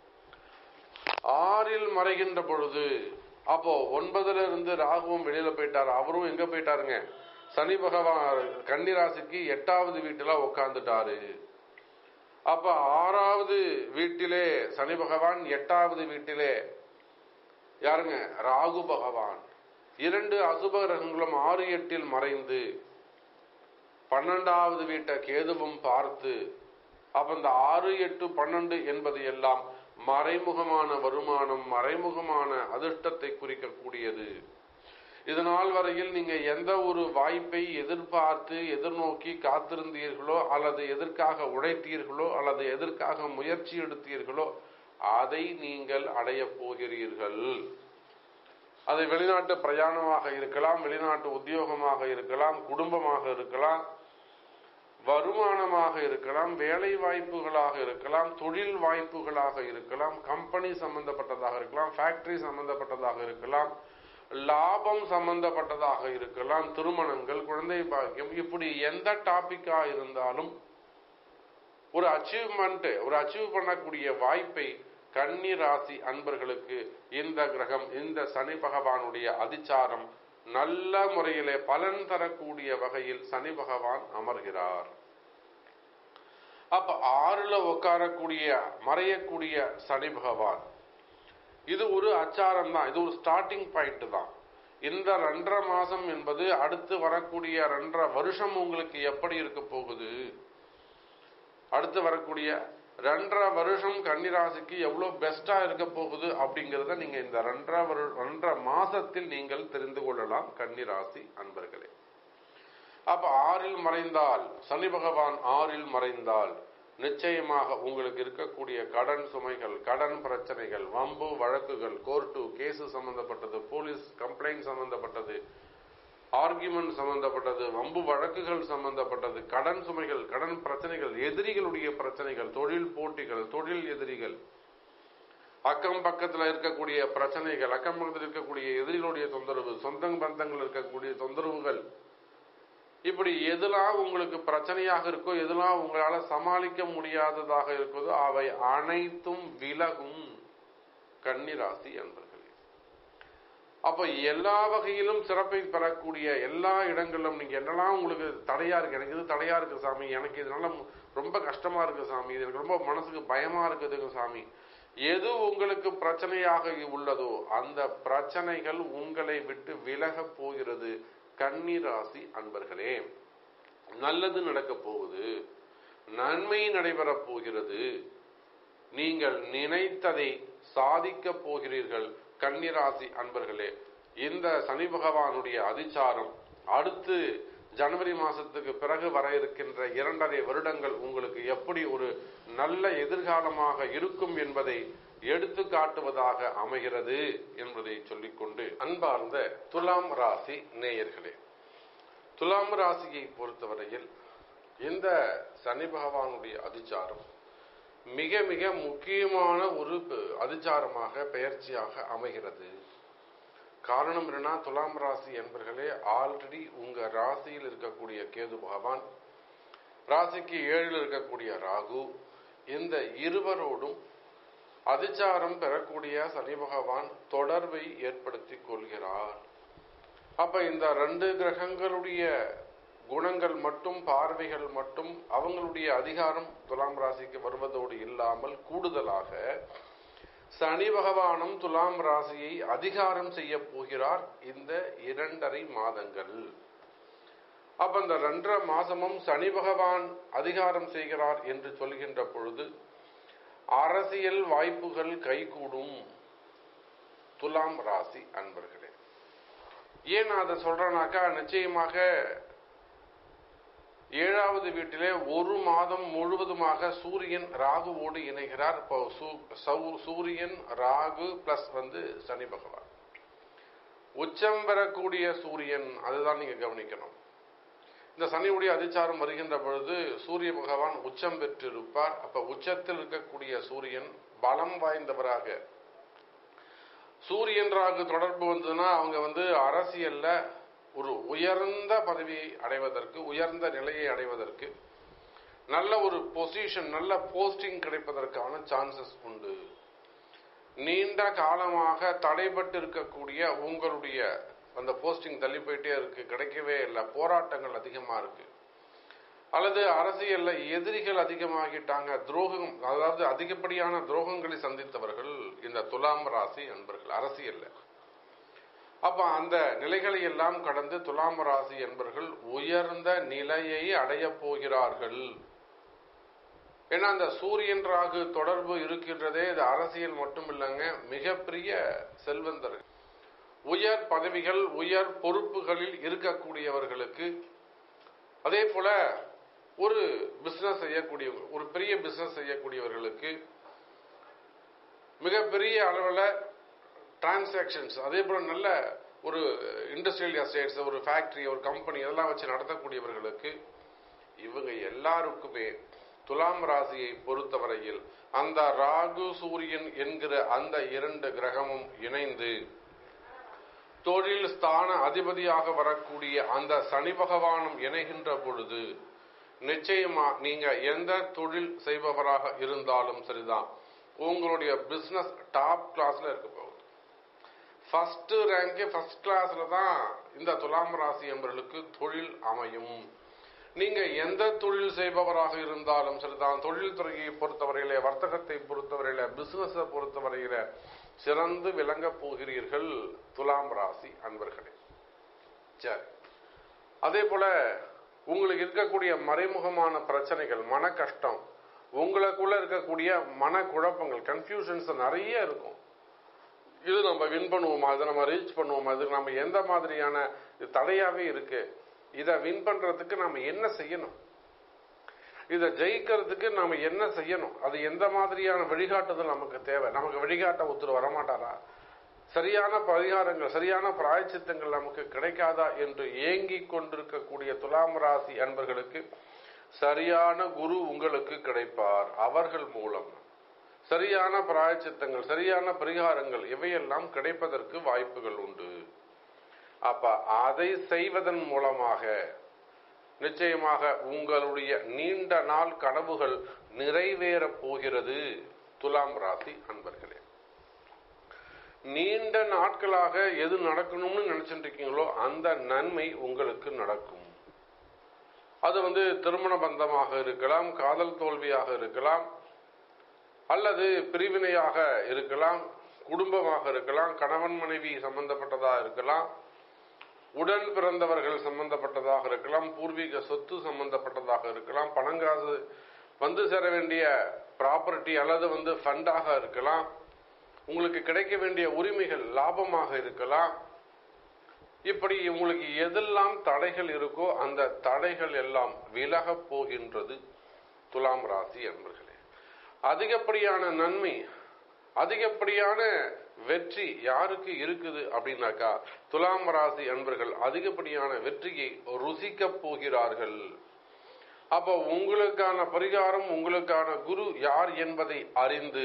S1: ஆறில் மறைகின்ற பொழுது அப்போ ஒன்பதுல இருந்து ராகுவும் வெளியில போயிட்டார் அவரும் எங்க போயிட்டாருங்க சனி பகவான் கன்னிராசிக்கு எட்டாவது வீட்டுல உட்காந்துட்டாரு அப்ப ஆறாவது வீட்டிலே சனி பகவான் எட்டாவது வீட்டிலே யாருங்க ராகு பகவான் இரண்டு அசுப கிரகங்களும் ஆறு எட்டில் மறைந்து பன்னெண்டாவது வீட்டை கேதுவும் பார்த்து அப்ப இந்த ஆறு எட்டு பன்னெண்டு என்பது எல்லாம் மறைமுகமான வருமானம் மறைமுகமான அதிர்ஷ்டத்தை குறிக்கக்கூடியது இது நாள் வரையில் நீங்க எந்த ஒரு வாய்ப்பை எதிர்பார்த்து எதிர்நோக்கி காத்திருந்தீர்களோ அல்லது எதற்காக உழைத்தீர்களோ அல்லது எதற்காக முயற்சி எடுத்தீர்களோ அதை நீங்கள் அடையப் போகிறீர்கள் அது வெளிநாட்டு பிரயாணமாக இருக்கலாம் வெளிநாட்டு உத்தியோகமாக இருக்கலாம் குடும்பமாக இருக்கலாம் வருமானமாக இருக்கலாம் வேலை வாய்ப்புகளாக இருக்கலாம் தொழில் வாய்ப்புகளாக இருக்கலாம் கம்பெனி சம்பந்தப்பட்டதாக இருக்கலாம் ஃபேக்டரி சம்பந்தப்பட்டதாக இருக்கலாம் லாபம் சம்பந்தப்பட்டதாக இருக்கலாம் திருமணங்கள் குழந்தை பாக்கியம் இப்படி எந்த டாபிக்கா இருந்தாலும் ஒரு அச்சீவ்மெண்ட் ஒரு அச்சீவ் பண்ணக்கூடிய வாய்ப்பை கன்னி ராசி அன்பர்களுக்கு இந்த கிரகம் இந்த சனி பகவானுடைய அதிச்சாரம் நல்ல முறையிலே பலன் தரக்கூடிய வகையில் சனி பகவான் அமர்கிறார் அப்ப ஆறுல உட்காரக்கூடிய மறையக்கூடிய சனி பகவான் இது ஒரு அச்சாரம் தான் இது ஒரு ஸ்டார்டிங் பாயிண்ட் தான் இந்த ரெண்டரை மாசம் என்பது அடுத்து வரக்கூடிய ரெண்டரை வருஷம் உங்களுக்கு எப்படி இருக்க போகுது அடுத்து வரக்கூடிய ரெண்டரை வருஷம் கன்னிராசிக்கு எவ்வளவு பெஸ்டா இருக்க போகுது அப்படிங்கறத நீங்க இந்த ரெண்டரை வரு ரெண்டரை மாசத்தில் நீங்கள் தெரிந்து கொள்ளலாம் கன்னிராசி அன்பர்களே அப்ப ஆறில் மறைந்தால் சனி பகவான் ஆறில் மறைந்தால் நிச்சயமாக உங்களுக்கு இருக்கக்கூடிய கடன் சுமைகள் கடன் பிரச்சனைகள் வம்பு வழக்குகள் கோர்ட்டு கேஸ் சம்பந்தப்பட்டது போலீஸ் கம்ப்ளைண்ட் சம்பந்தப்பட்டது ஆர்குமெண்ட் சம்பந்தப்பட்டது வம்பு வழக்குகள் சம்பந்தப்பட்டது கடன் சுமைகள் கடன் பிரச்சனைகள் எதிரிகளுடைய பிரச்சனைகள் தொழில் போட்டிகள் தொழில் எதிரிகள் அக்கம் பக்கத்துல இருக்கக்கூடிய பிரச்சனைகள் அக்கம் பக்கத்தில் இருக்கக்கூடிய எதிரிகளுடைய தொந்தரவு சொந்த பந்தங்கள் இருக்கக்கூடிய தொந்தரவுகள் இப்படி எதெல்லாம் உங்களுக்கு பிரச்சனையாக இருக்கோ எதெல்லாம் உங்களால சமாளிக்க முடியாததாக இருக்குதோ அவை அனைத்தும் விலகும் கன்னிராசி என்பர்களே அப்ப எல்லா வகையிலும் சிறப்பை பெறக்கூடிய எல்லா இடங்களிலும் நீங்க என்னெல்லாம் உங்களுக்கு தடையா இருக்கு எனக்கு இது தடையா இருக்கு சாமி எனக்கு இதனால ரொம்ப கஷ்டமா இருக்கு சாமி இது எனக்கு ரொம்ப மனசுக்கு பயமா இருக்குதுங்க சாமி எது உங்களுக்கு பிரச்சனையாக உள்ளதோ அந்த பிரச்சனைகள் உங்களை விட்டு விலக போகிறது கன்னிராசி அன்பர்களே நல்லது நடக்க போகுது நன்மை நடைபெறப் போகிறது நீங்கள் நினைத்ததை சாதிக்க போகிறீர்கள் கன்னிராசி அன்பர்களே இந்த சனி பகவானுடைய அதிச்சாரம் அடுத்து ஜனவரி மாசத்துக்கு பிறகு வர இருக்கின்ற இரண்டரை வருடங்கள் உங்களுக்கு எப்படி ஒரு நல்ல எதிர்காலமாக இருக்கும் என்பதை எடுத்து காட்டுவதாக அமைகிறது என்பதை சொல்லிக்கொண்டு அன்பார்ந்த துலாம் ராசி நேயர்களே துலாம் ராசியை பொறுத்தவரையில் இந்த சனி பகவானுடைய அதிச்சாரம் மிக மிக முக்கியமான ஒரு அதிச்சாரமாக பெயர்ச்சியாக அமைகிறது காரணம் என்னன்னா துலாம் ராசி என்பர்களே ஆல்ரெடி உங்க ராசியில் இருக்கக்கூடிய கேது பகவான் ராசிக்கு ஏழில் இருக்கக்கூடிய ராகு இந்த இருவரோடும் அதிச்சாரம் பெறக்கூடிய சனி பகவான் தொடர்பை ஏற்படுத்தி கொள்கிறார் அப்ப இந்த ரெண்டு கிரகங்களுடைய குணங்கள் மட்டும் பார்வைகள் மட்டும் அவங்களுடைய அதிகாரம் துலாம் ராசிக்கு வருவதோடு இல்லாமல் கூடுதலாக சனி பகவானும் துலாம் ராசியை அதிகாரம் செய்ய போகிறார் இந்த இரண்டரை மாதங்கள் அப்ப இந்த ரெண்டரை மாசமும் சனி பகவான் அதிகாரம் செய்கிறார் என்று சொல்கின்ற பொழுது அரசியல் வாய்ப்புகள் கைகூடும் துலாம் ராசி அன்பர்களே ஏன் நான் அதை சொல்றேனாக்கா நிச்சயமாக ஏழாவது வீட்டிலே ஒரு மாதம் முழுவதுமாக சூரியன் ராகுவோடு இணைகிறார் இப்போ சூரியன் ராகு பிளஸ் வந்து சனி பகவான் உச்சம் பெறக்கூடிய சூரியன் அதுதான் நீங்க கவனிக்கணும் இந்த சனியுடைய அதிச்சாரம் வருகின்ற பொழுது சூரிய பகவான் உச்சம் பெற்றிருப்பார் அப்ப உச்சத்தில் இருக்கக்கூடிய சூரியன் பலம் வாய்ந்தவராக சூரியன் ராகு தொடர்பு வந்ததுன்னா அவங்க வந்து அரசியல்ல ஒரு உயர்ந்த பதவியை அடைவதற்கு உயர்ந்த நிலையை அடைவதற்கு நல்ல ஒரு பொசிஷன் நல்ல போஸ்டிங் கிடைப்பதற்கான சான்சஸ் உண்டு நீண்ட காலமாக தடைபட்டு இருக்கக்கூடிய உங்களுடைய அந்த போஸ்டிங் தள்ளி போயிட்டே இருக்கு கிடைக்கவே இல்லை போராட்டங்கள் அதிகமா இருக்கு அல்லது அரசியல்ல எதிரிகள் அதிகமாகிட்டாங்க துரோகம் அதாவது அதிகப்படியான துரோகங்களை சந்தித்தவர்கள் இந்த துலாம் ராசி என்பர்கள் அரசியல்ல அப்ப அந்த நிலைகளை எல்லாம் கடந்து துலாம் ராசி என்பர்கள் உயர்ந்த நிலையை அடைய போகிறார்கள் ஏன்னா அந்த சூரியன் ராகு தொடர்பு இருக்கின்றதே இது அரசியல் மட்டும் இல்லைங்க மிகப்பெரிய செல்வந்தர்கள் உயர் பதவிகள் உயர் பொறுப்புகளில் இருக்கக்கூடியவர்களுக்கு அதே போல ஒரு பிசினஸ் செய்யக்கூடிய ஒரு பெரிய பிசினஸ் செய்யக்கூடியவர்களுக்கு மிகப்பெரிய அளவில் டிரான்சாக்ஷன்ஸ் அதே போல நல்ல ஒரு இண்டஸ்ட்ரியல் எஸ்டேட்ஸ் ஒரு ஃபேக்டரி ஒரு கம்பெனி இதெல்லாம் வச்சு நடத்தக்கூடியவர்களுக்கு இவங்க எல்லாருக்குமே துலாம் ராசியை பொறுத்தவரையில் அந்த ராகு சூரியன் என்கிற அந்த இரண்டு கிரகமும் இணைந்து தொழில் ஸ்தான அதிபதியாக வரக்கூடிய அந்த சனி பகவானும் இணைகின்ற பொழுது நிச்சயமா நீங்க எந்த தொழில் செய்பவராக இருந்தாலும் சரிதான் உங்களுடைய பிசினஸ் டாப் கிளாஸ்ல இருக்க போகுது ஃபர்ஸ்ட் ரேங்க் ஃபர்ஸ்ட் கிளாஸ்ல தான் இந்த துலாம் ராசி என்பவர்களுக்கு தொழில் அமையும் நீங்க எந்த தொழில் செய்பவராக இருந்தாலும் சரிதான் தொழில் துறையை பொறுத்தவரையில வர்த்தகத்தை பொறுத்தவரையில பிசினஸ் பொறுத்தவரையில சிறந்து விளங்க போகிறீர்கள் துலாம் ராசி அன்பர்களே சரி அதே போல உங்களுக்கு இருக்கக்கூடிய மறைமுகமான பிரச்சனைகள் மன கஷ்டம் உங்களுக்குள்ள இருக்கக்கூடிய மன குழப்பங்கள் கன்ஃபியூஷன்ஸ் நிறைய இருக்கும் இது நம்ம வின் பண்ணுவோமா இதை நம்ம ரீச் பண்ணுவோமா இதுக்கு நம்ம எந்த மாதிரியான தடையாவே இருக்கு இதை வின் பண்றதுக்கு நாம என்ன செய்யணும் இதை ஜெயிக்கிறதுக்கு நாம என்ன செய்யணும் அது எந்த மாதிரியான வழிகாட்டுதல் நமக்கு தேவை நமக்கு வழிகாட்ட ஒருத்தர் வரமாட்டாரா சரியான பரிகாரங்கள் சரியான பிராயச்சித்தங்கள் நமக்கு கிடைக்காதா என்று ஏங்கிக் கொண்டிருக்கக்கூடிய துலாம் ராசி அன்பர்களுக்கு சரியான குரு உங்களுக்கு கிடைப்பார் அவர்கள் மூலம் சரியான பிராயச்சித்தங்கள் சரியான பரிகாரங்கள் இவையெல்லாம் கிடைப்பதற்கு வாய்ப்புகள் உண்டு அப்ப அதை செய்வதன் மூலமாக நிச்சயமாக உங்களுடைய நீண்ட நாள் கனவுகள் நிறைவேறப் போகிறது துலாம் ராசி அன்பர்களே நீண்ட நாட்களாக எது நடக்கணும்னு நினைச்சிட்டு இருக்கீங்களோ அந்த நன்மை உங்களுக்கு நடக்கும் அது வந்து திருமண பந்தமாக இருக்கலாம் காதல் தோல்வியாக இருக்கலாம் அல்லது பிரிவினையாக இருக்கலாம் குடும்பமாக இருக்கலாம் கணவன் மனைவி சம்பந்தப்பட்டதா இருக்கலாம் உடன் பிறந்தவர்கள் சம்பந்தப்பட்டதாக இருக்கலாம் பூர்வீக சொத்து சம்பந்தப்பட்டதாக இருக்கலாம் பணங்காசு வந்து சேர வேண்டிய ப்ராப்பர்ட்டி அல்லது வந்து ஃபண்டாக இருக்கலாம் உங்களுக்கு கிடைக்க வேண்டிய உரிமைகள் லாபமாக இருக்கலாம் இப்படி உங்களுக்கு எதெல்லாம் தடைகள் இருக்கோ அந்த தடைகள் எல்லாம் விலகப் போகின்றது துலாம் ராசி என்பர்களே அதிகப்படியான நன்மை அதிகப்படியான வெற்றி யாருக்கு இருக்குது அப்படின்னாக்கா துலாம் ராசி அன்பர்கள் அதிகப்படியான வெற்றியை ருசிக்க போகிறார்கள் அப்போ உங்களுக்கான பரிகாரம் உங்களுக்கான குரு யார் என்பதை அறிந்து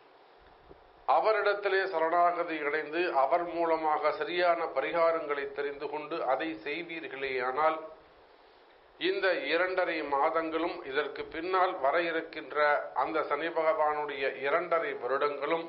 S1: அவரிடத்திலே சரணாகதி அடைந்து அவர் மூலமாக சரியான பரிகாரங்களை தெரிந்து கொண்டு அதை செய்வீர்களேயானால் இந்த இரண்டரை மாதங்களும் இதற்கு பின்னால் வர இருக்கின்ற அந்த சனி பகவானுடைய இரண்டரை வருடங்களும்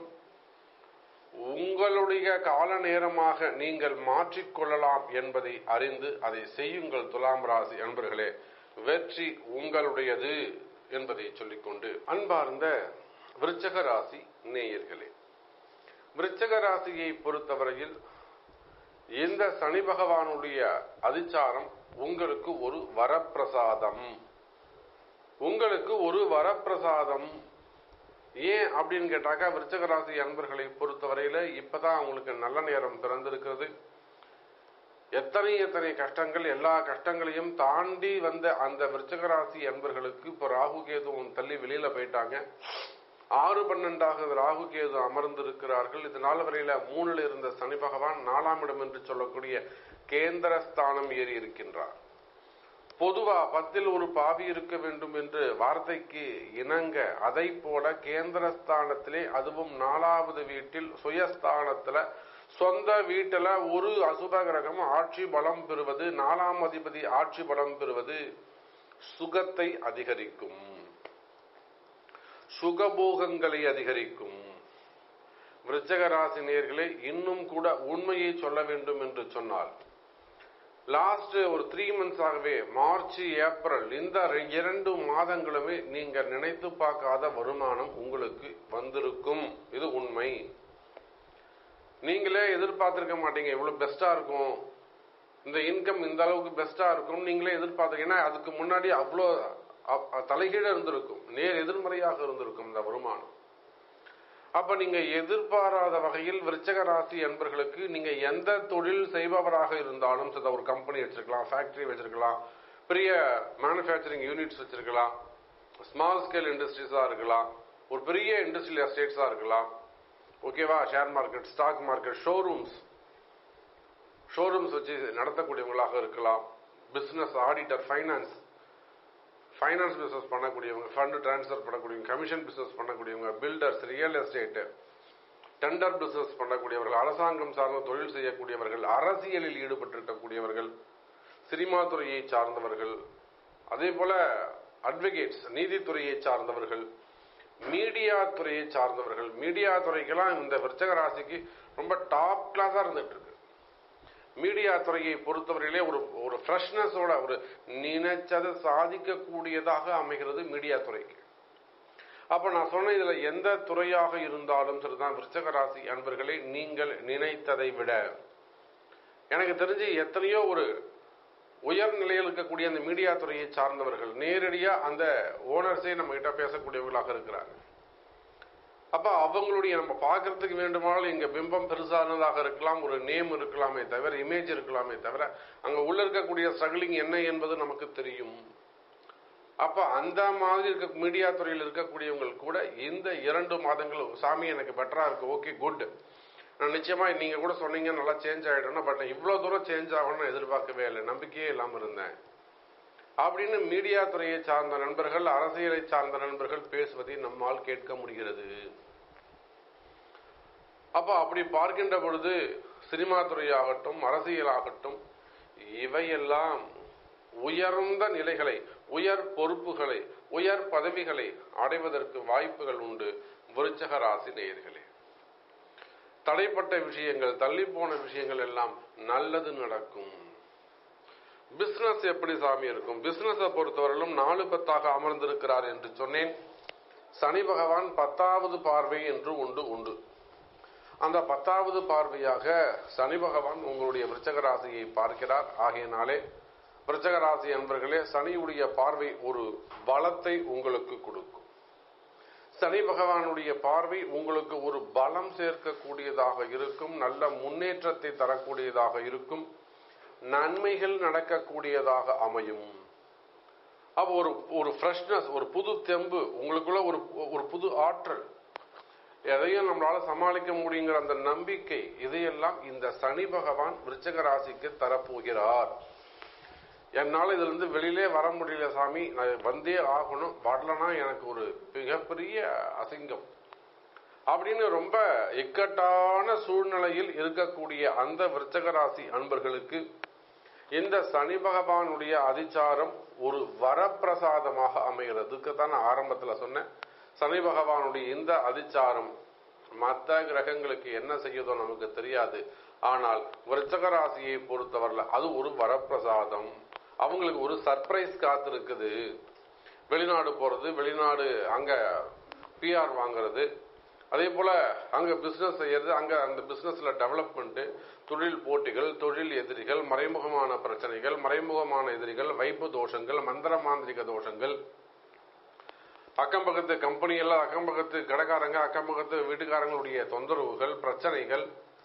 S1: உங்களுடைய கால நேரமாக நீங்கள் மாற்றிக்கொள்ளலாம் என்பதை அறிந்து அதை செய்யுங்கள் துலாம் ராசி அன்பர்களே வெற்றி உங்களுடையது என்பதை சொல்லிக்கொண்டு அன்பார்ந்த விருச்சக ராசி நேயர்களே விருச்சக ராசியை பொறுத்தவரையில் இந்த சனி பகவானுடைய அதிச்சாரம் உங்களுக்கு ஒரு வரப்பிரசாதம் உங்களுக்கு ஒரு வரப்பிரசாதம் ஏன் அப்படின்னு கேட்டாக்கா விருச்சக ராசி அன்பர்களை பொறுத்தவரையில இப்பதான் அவங்களுக்கு நல்ல நேரம் பிறந்திருக்கிறது எத்தனை எத்தனை கஷ்டங்கள் எல்லா கஷ்டங்களையும் தாண்டி வந்த அந்த விருச்சக ராசி அன்பர்களுக்கு இப்போ ராகு கேதுவும் தள்ளி வெளியில போயிட்டாங்க ஆறு பன்னெண்டாக ராகு கேது அமர்ந்திருக்கிறார்கள் இது நாள் வரையில மூணுல இருந்த சனி பகவான் நாலாம் இடம் என்று சொல்லக்கூடிய கேந்திர ஸ்தானம் ஏறி இருக்கின்றார் பொதுவா பத்தில் ஒரு பாவி இருக்க வேண்டும் என்று வார்த்தைக்கு இணங்க அதை போல கேந்திரஸ்தானத்திலே அதுவும் நாலாவது வீட்டில் சுயஸ்தானத்துல சொந்த வீட்டுல ஒரு அசுப கிரகம் ஆட்சி பலம் பெறுவது நாலாம் அதிபதி ஆட்சி பலம் பெறுவது சுகத்தை அதிகரிக்கும் சுகபோகங்களை அதிகரிக்கும் விருச்சக ராசி நேர்களே இன்னும் கூட உண்மையை சொல்ல வேண்டும் என்று சொன்னால் லாஸ்ட் ஒரு த்ரீ மந்த்ஸ் ஆகவே மார்ச் ஏப்ரல் இந்த இரண்டு மாதங்களுமே நீங்க நினைத்து பார்க்காத வருமானம் உங்களுக்கு வந்திருக்கும் இது உண்மை நீங்களே எதிர்பார்த்திருக்க மாட்டீங்க இவ்வளவு பெஸ்டா இருக்கும் இந்த இன்கம் இந்த அளவுக்கு பெஸ்டா இருக்கும் நீங்களே எதிர்பார்த்து ஏன்னா அதுக்கு முன்னாடி அவ்வளோ தலைகீழ இருந்திருக்கும் நேர் எதிர்மறையாக இருந்திருக்கும் இந்த வருமானம் அப்ப நீங்க எதிர்பாராத வகையில் விருச்சக ராசி என்பர்களுக்கு நீங்க எந்த தொழில் செய்பவராக இருந்தாலும் சரி, ஒரு கம்பெனி வச்சிருக்கலாம் ஃபேக்டரி வச்சிருக்கலாம் பெரிய மேனுஃபேக்சரிங் யூனிட்ஸ் வச்சிருக்கலாம் ஸ்மால் ஸ்கேல் இண்டஸ்ட்ரீஸா இருக்கலாம் ஒரு பெரிய இண்டஸ்ட்ரியல் எஸ்டேட்ஸா இருக்கலாம் ஓகேவா share market stock market showrooms showrooms வச்சு நடத்தக்கூடியவங்களாக இருக்கலாம் business auditor finance finance business பண்ணக்கூடியவங்க ஃபண்ட் டிரான்ஸ்ஃபர் பண்ணக்கூடியவங்க கமிஷன் பிசினஸ் பண்ணக்கூடியவங்க builders real estate tender business பண்ணக்கூடியவர்கள் அரசாங்கம் சார்ந்த தொழில் செய்யக்கூடியவர்கள் அரசியலில் ஈடுபட்டிருக்கக்கூடியவர்கள் சினிமா துறையை சார்ந்தவர்கள் அதே போல அட்வொகேட்ஸ் நீதித்துறையை சார்ந்தவர்கள் மீடியா துறையை சார்ந்தவர்கள் மீடியா துறைக்கெல்லாம் இந்த விருச்சக ராசிக்கு ரொம்ப டாப் கிளாஸா இருந்துட்டு இருக்கு மீடியா துறையை பொறுத்தவரையிலே ஒரு ஒரு ஃப்ரெஷ்னஸோட ஒரு நினைச்சதை சாதிக்கக்கூடியதாக அமைகிறது மீடியா துறைக்கு அப்ப நான் சொன்ன இதுல எந்த துறையாக இருந்தாலும் சரிதான் விருச்சக ராசி அன்பர்களே நீங்கள் நினைத்ததை விட எனக்கு தெரிஞ்சு எத்தனையோ ஒரு உயர் நிலையில் இருக்கக்கூடிய அந்த மீடியா துறையை சார்ந்தவர்கள் நேரடியா அந்த ஓனர்ஸே நம்ம கிட்ட பேசக்கூடியவர்களாக இருக்கிறாங்க அப்ப அவங்களுடைய நம்ம பார்க்கறதுக்கு வேண்டுமானால் இங்க பிம்பம் பெருசானதாக இருக்கலாம் ஒரு நேம் இருக்கலாமே தவிர இமேஜ் இருக்கலாமே தவிர அங்க உள்ள இருக்கக்கூடிய ஸ்ட்ரகிளிங் என்ன என்பது நமக்கு தெரியும் அப்ப அந்த மாதிரி இருக்க மீடியா துறையில் இருக்கக்கூடியவங்க கூட இந்த இரண்டு மாதங்கள் சாமி எனக்கு பெட்டரா இருக்கு ஓகே குட் நான் நிச்சயமா நீங்க கூட சொன்னீங்க நல்லா சேஞ்ச் ஆயிடும்னா பட் இவ்வளவு தூரம் சேஞ்ச் ஆகும்னு எதிர்பார்க்கவே இல்லை நம்பிக்கையே இல்லாம இருந்தேன் அப்படின்னு மீடியா துறையை சார்ந்த நண்பர்கள் அரசியலை சார்ந்த நண்பர்கள் பேசுவதை நம்மால் கேட்க முடிகிறது அப்ப அப்படி பார்க்கின்ற பொழுது சினிமா துறையாகட்டும் அரசியலாகட்டும் இவையெல்லாம் உயர்ந்த நிலைகளை உயர் பொறுப்புகளை உயர் பதவிகளை அடைவதற்கு வாய்ப்புகள் உண்டு விருச்சக ராசி நேயர்களே தடைப்பட்ட விஷயங்கள் தள்ளி போன விஷயங்கள் எல்லாம் நல்லது நடக்கும் பிசினஸ் எப்படி சாமி இருக்கும் பிசினஸை பொறுத்தவரையிலும் நாலு பத்தாக அமர்ந்திருக்கிறார் என்று சொன்னேன் சனி பகவான் பத்தாவது பார்வை என்று உண்டு உண்டு அந்த பத்தாவது பார்வையாக சனி பகவான் உங்களுடைய விருச்சக ராசியை பார்க்கிறார் ஆகையினாலே விருச்சக ராசி என்பர்களே சனியுடைய பார்வை ஒரு பலத்தை உங்களுக்கு கொடுக்கும் சனி பகவானுடைய பார்வை உங்களுக்கு ஒரு பலம் சேர்க்கக்கூடியதாக இருக்கும் நல்ல முன்னேற்றத்தை தரக்கூடியதாக இருக்கும் நன்மைகள் நடக்கக்கூடியதாக அமையும் அப்போ ஒரு ஒரு ஃப்ரெஷ்னஸ் ஒரு புது தெம்பு உங்களுக்குள்ள ஒரு ஒரு புது ஆற்றல் எதையும் நம்மளால சமாளிக்க முடியுங்கிற அந்த நம்பிக்கை இதையெல்லாம் இந்த சனி பகவான் விருச்சக ராசிக்கு தரப்போகிறார் என்னால் இதுல இருந்து வெளியிலே வர முடியல சாமி நான் வந்தே ஆகணும் வரலனா எனக்கு ஒரு மிகப்பெரிய அசிங்கம் அப்படின்னு ரொம்ப இக்கட்டான சூழ்நிலையில் இருக்கக்கூடிய அந்த விருச்சக ராசி அன்பர்களுக்கு இந்த சனி பகவானுடைய அதிச்சாரம் ஒரு வரப்பிரசாதமாக அமைகிறதுக்கு தான் நான் ஆரம்பத்தில் சொன்னேன் சனி பகவானுடைய இந்த அதிச்சாரம் மற்ற கிரகங்களுக்கு என்ன செய்யுதோ நமக்கு தெரியாது ஆனால் விருச்சக ராசியை பொறுத்தவரையில் அது ஒரு வரப்பிரசாதம் அவங்களுக்கு ஒரு சர்ப்ரைஸ் காத்திருக்குது வெளிநாடு போறது வெளிநாடு அங்க பிஆர் வாங்குறது அதே போல அங்க பிசினஸ் செய்யறது அங்க அந்த பிசினஸ்ல டெவலப்மெண்ட் தொழில் போட்டிகள் தொழில் எதிரிகள் மறைமுகமான பிரச்சனைகள் மறைமுகமான எதிரிகள் வைப்பு தோஷங்கள் மந்திர மாந்திரிக தோஷங்கள் அக்கம் பக்கத்து கம்பெனி எல்லாம் அக்கம் பக்கத்து கடைக்காரங்க அக்கம் பக்கத்து வீட்டுக்காரங்களுடைய தொந்தரவுகள் பிரச்சனைகள்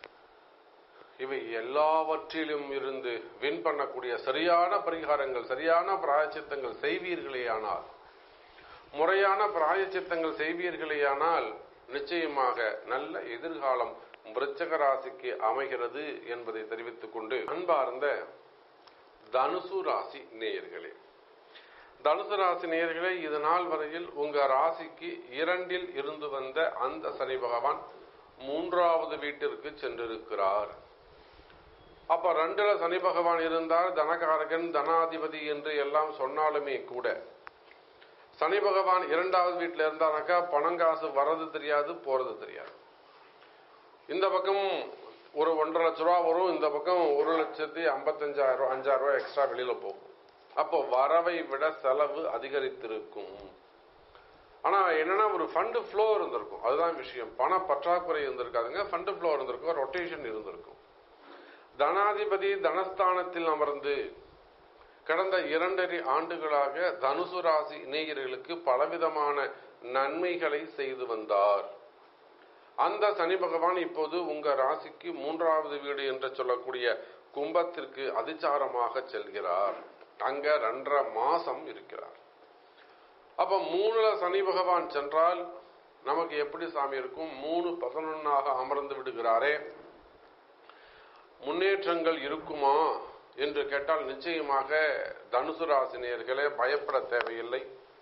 S1: இவை எல்லாவற்றிலும் இருந்து வின் பண்ணக்கூடிய சரியான பரிகாரங்கள் சரியான பிராயச்சித்தங்கள் செய்வீர்களேயானால் முறையான பிராயச்சித்தங்கள் செய்வீர்களேயானால் நிச்சயமாக நல்ல எதிர்காலம் விருச்சக ராசிக்கு அமைகிறது என்பதை தெரிவித்துக் கொண்டு அன்பார்ந்த தனுசு ராசி நேயர்களே தனுசு ராசி நேயர்களே இது நாள் வரையில் உங்க ராசிக்கு இரண்டில் இருந்து வந்த அந்த சனி பகவான் மூன்றாவது வீட்டிற்கு சென்றிருக்கிறார் அப்ப ரெண்டுல சனி பகவான் இருந்தால் தனகாரகன் தனாதிபதி என்று எல்லாம் சொன்னாலுமே கூட சனி பகவான் இரண்டாவது வீட்டில் இருந்தானாக்கா பணம் காசு வர்றது தெரியாது போறது தெரியாது இந்த பக்கம் ஒரு ஒன்றரை லட்ச ரூபா வரும் இந்த பக்கம் ஒரு லட்சத்தி ஐம்பத்தஞ்சாயிரம் ரூபா அஞ்சாயிரம் ரூபாய் எக்ஸ்ட்ரா வெளியில போகும் அப்போ வரவை விட செலவு அதிகரித்திருக்கும் ஆனா என்னன்னா ஒரு ஃபண்டு ஃப்ளோ இருந்திருக்கும் அதுதான் விஷயம் பண பற்றாக்குறை இருந்திருக்காதுங்க ஃபண்டு ஃப்ளோ இருந்திருக்கும் ரொட்டேஷன் இருந்திருக்கும் தனாதிபதி தனஸ்தானத்தில் அமர்ந்து கடந்த இரண்டரை ஆண்டுகளாக தனுசு ராசி நேயர்களுக்கு பலவிதமான நன்மைகளை செய்து வந்தார் அந்த சனி பகவான் இப்போது உங்க ராசிக்கு மூன்றாவது வீடு என்று சொல்லக்கூடிய கும்பத்திற்கு அதிச்சாரமாக செல்கிறார் அங்க ரெண்டரை மாசம் இருக்கிறார் அப்ப மூணுல சனி பகவான் சென்றால் நமக்கு எப்படி சாமி இருக்கும் மூணு பதினொன்னாக அமர்ந்து விடுகிறாரே முன்னேற்றங்கள் இருக்குமா என்று கேட்டால் நிச்சயமாக தனுசு ராசினியர்களே பயப்பட தேவையில்லை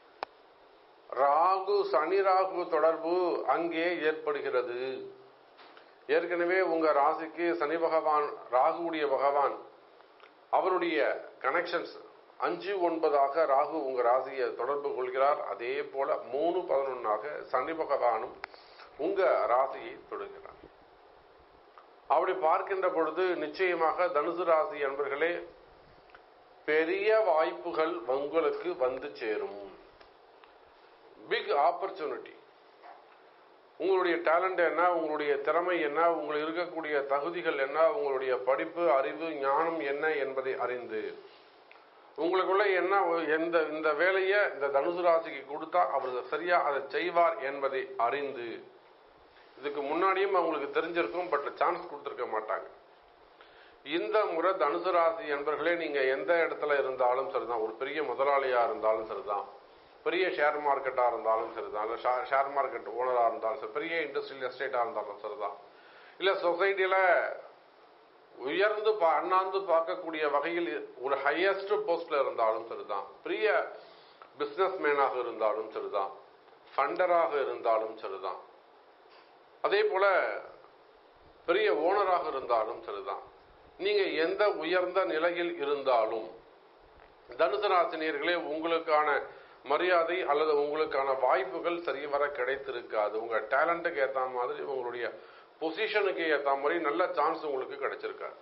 S1: ராகு சனி ராகு தொடர்பு அங்கே ஏற்படுகிறது ஏற்கனவே உங்க ராசிக்கு சனி பகவான் ராகுடைய பகவான் அவருடைய கனெக்ஷன்ஸ் அஞ்சு ஒன்பதாக ராகு உங்க ராசியை தொடர்பு கொள்கிறார் அதே போல மூணு பதினொன்னாக சனி பகவானும் உங்க ராசியை தொடுகிறார் அப்படி பார்க்கின்ற பொழுது நிச்சயமாக தனுசு ராசி என்பர்களே பெரிய வாய்ப்புகள் உங்களுக்கு வந்து சேரும் பிக் ஆப்பர்ச்சுனிட்டி உங்களுடைய டேலண்ட் என்ன உங்களுடைய திறமை என்ன உங்களுக்கு இருக்கக்கூடிய தகுதிகள் என்ன உங்களுடைய படிப்பு அறிவு ஞானம் என்ன என்பதை அறிந்து உங்களுக்குள்ள என்ன எந்த இந்த வேலையை இந்த தனுசு ராசிக்கு கொடுத்தா அவர் சரியா அதை செய்வார் என்பதை அறிந்து இதுக்கு முன்னாடியும் அவங்களுக்கு தெரிஞ்சிருக்கும் பட் சான்ஸ் கொடுத்துருக்க மாட்டாங்க இந்த முறை தனுசு ராசி என்பர்களே நீங்க எந்த இடத்துல இருந்தாலும் சரிதான் ஒரு பெரிய முதலாளியா இருந்தாலும் சரிதான் பெரிய ஷேர் மார்க்கெட்டா இருந்தாலும் சரிதான் இல்ல ஷேர் மார்க்கெட் ஓனரா இருந்தாலும் சரி பெரிய இண்டஸ்ட்ரியல் எஸ்டேட்டா இருந்தாலும் சரிதான் இல்ல சொசைட்டில உயர்ந்து பா- அண்ணாந்து பார்க்கக்கூடிய வகையில் ஒரு ஹையஸ்ட் போஸ்ட்ல இருந்தாலும் சரிதான் பெரிய பிசினஸ் மேனாக இருந்தாலும் சரிதான் ஃபண்டராக இருந்தாலும் சரிதான் அதே போல பெரிய ஓனராக இருந்தாலும் சரிதான் நீங்க எந்த உயர்ந்த நிலையில் இருந்தாலும் தனுசு ராசினியர்களே உங்களுக்கான மரியாதை அல்லது உங்களுக்கான வாய்ப்புகள் சரிவர கிடைத்திருக்காது உங்க டேலண்ட்டுக்கு ஏத்த மாதிரி உங்களுடைய பொசிஷனுக்கு ஏத்த மாதிரி நல்ல சான்ஸ் உங்களுக்கு கிடைச்சிருக்காது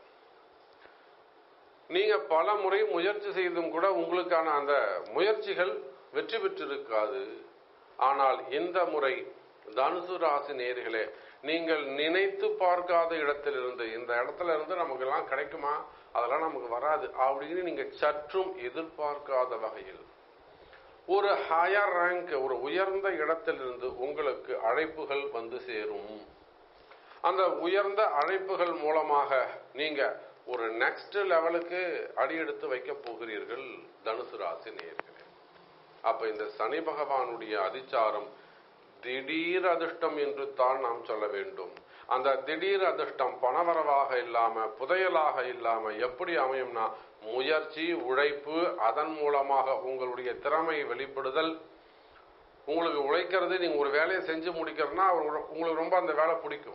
S1: நீங்க பல முறை முயற்சி செய்தும் கூட உங்களுக்கான அந்த முயற்சிகள் வெற்றி பெற்றிருக்காது ஆனால் இந்த முறை தனுசு ராசி நேர்களே நீங்கள் நினைத்து பார்க்காத இடத்திலிருந்து இந்த இடத்துல இருந்து நமக்கு எல்லாம் கிடைக்குமா அதெல்லாம் நமக்கு வராது அப்படின்னு நீங்க சற்றும் எதிர்பார்க்காத வகையில் ஒரு ஹையர் ரேங்க் ஒரு உயர்ந்த இடத்திலிருந்து உங்களுக்கு அழைப்புகள் வந்து சேரும் அந்த உயர்ந்த அழைப்புகள் மூலமாக நீங்க ஒரு நெக்ஸ்ட் லெவலுக்கு அடியெடுத்து வைக்க போகிறீர்கள் தனுசு ராசி நேயர்களே அப்ப இந்த சனி பகவானுடைய அதிச்சாரம் திடீர் அதிர்ஷ்டம் என்று தான் நாம் சொல்ல வேண்டும் அந்த திடீர் அதிர்ஷ்டம் பணவரவாக இல்லாம புதையலாக இல்லாம எப்படி அமையும்னா முயற்சி உழைப்பு அதன் மூலமாக உங்களுடைய திறமை வெளிப்படுதல் உங்களுக்கு உழைக்கிறது நீங்க ஒரு வேலையை செஞ்சு முடிக்கிறதுனா அவர் உங்களுக்கு ரொம்ப அந்த வேலை பிடிக்கும்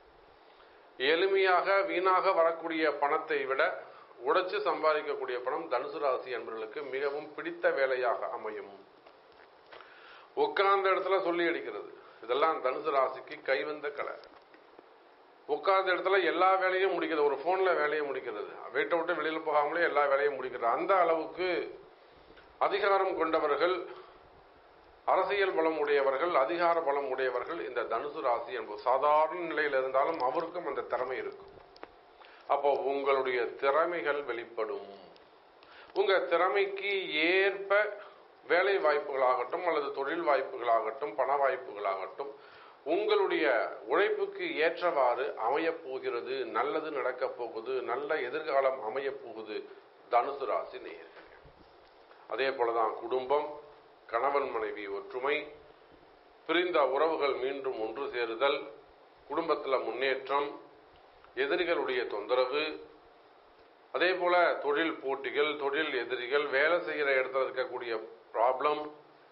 S1: எளிமையாக வீணாக வரக்கூடிய பணத்தை விட உடைச்சு சம்பாதிக்கக்கூடிய பணம் தனுசு ராசி என்பவர்களுக்கு மிகவும் பிடித்த வேலையாக அமையும் உட்கார்ந்த இடத்துல சொல்லி அடிக்கிறது இதெல்லாம் தனுசு ராசிக்கு கைவந்த கலை உட்கார்ந்த இடத்துல எல்லா வேலையும் முடிக்கிறது ஒரு போன்ல வேலையை முடிக்கிறது வீட்டை விட்டு வெளியில போகாமலே எல்லா வேலையும் முடிக்கிறது அந்த அளவுக்கு அதிகாரம் கொண்டவர்கள் அரசியல் பலம் உடையவர்கள் அதிகார பலம் உடையவர்கள் இந்த தனுசு ராசி என்பது சாதாரண நிலையில் இருந்தாலும் அவருக்கும் அந்த திறமை இருக்கும் அப்போ உங்களுடைய திறமைகள் வெளிப்படும் உங்க திறமைக்கு ஏற்ப வேலை வாய்ப்புகளாகட்டும் அல்லது தொழில் வாய்ப்புகளாகட்டும் பண வாய்ப்புகளாகட்டும் உங்களுடைய உழைப்புக்கு ஏற்றவாறு அமையப் போகிறது நல்லது நடக்கப் போகுது நல்ல எதிர்காலம் அமையப் போகுது தனுசு ராசி நேயர்களே அதே போலதான் குடும்பம் கணவன் மனைவி ஒற்றுமை பிரிந்த உறவுகள் மீண்டும் ஒன்று சேருதல் குடும்பத்தில் முன்னேற்றம் எதிரிகளுடைய தொந்தரவு அதே போல தொழில் போட்டிகள் தொழில் எதிரிகள் வேலை செய்கிற இடத்துல இருக்கக்கூடிய ப்ராப்ளம்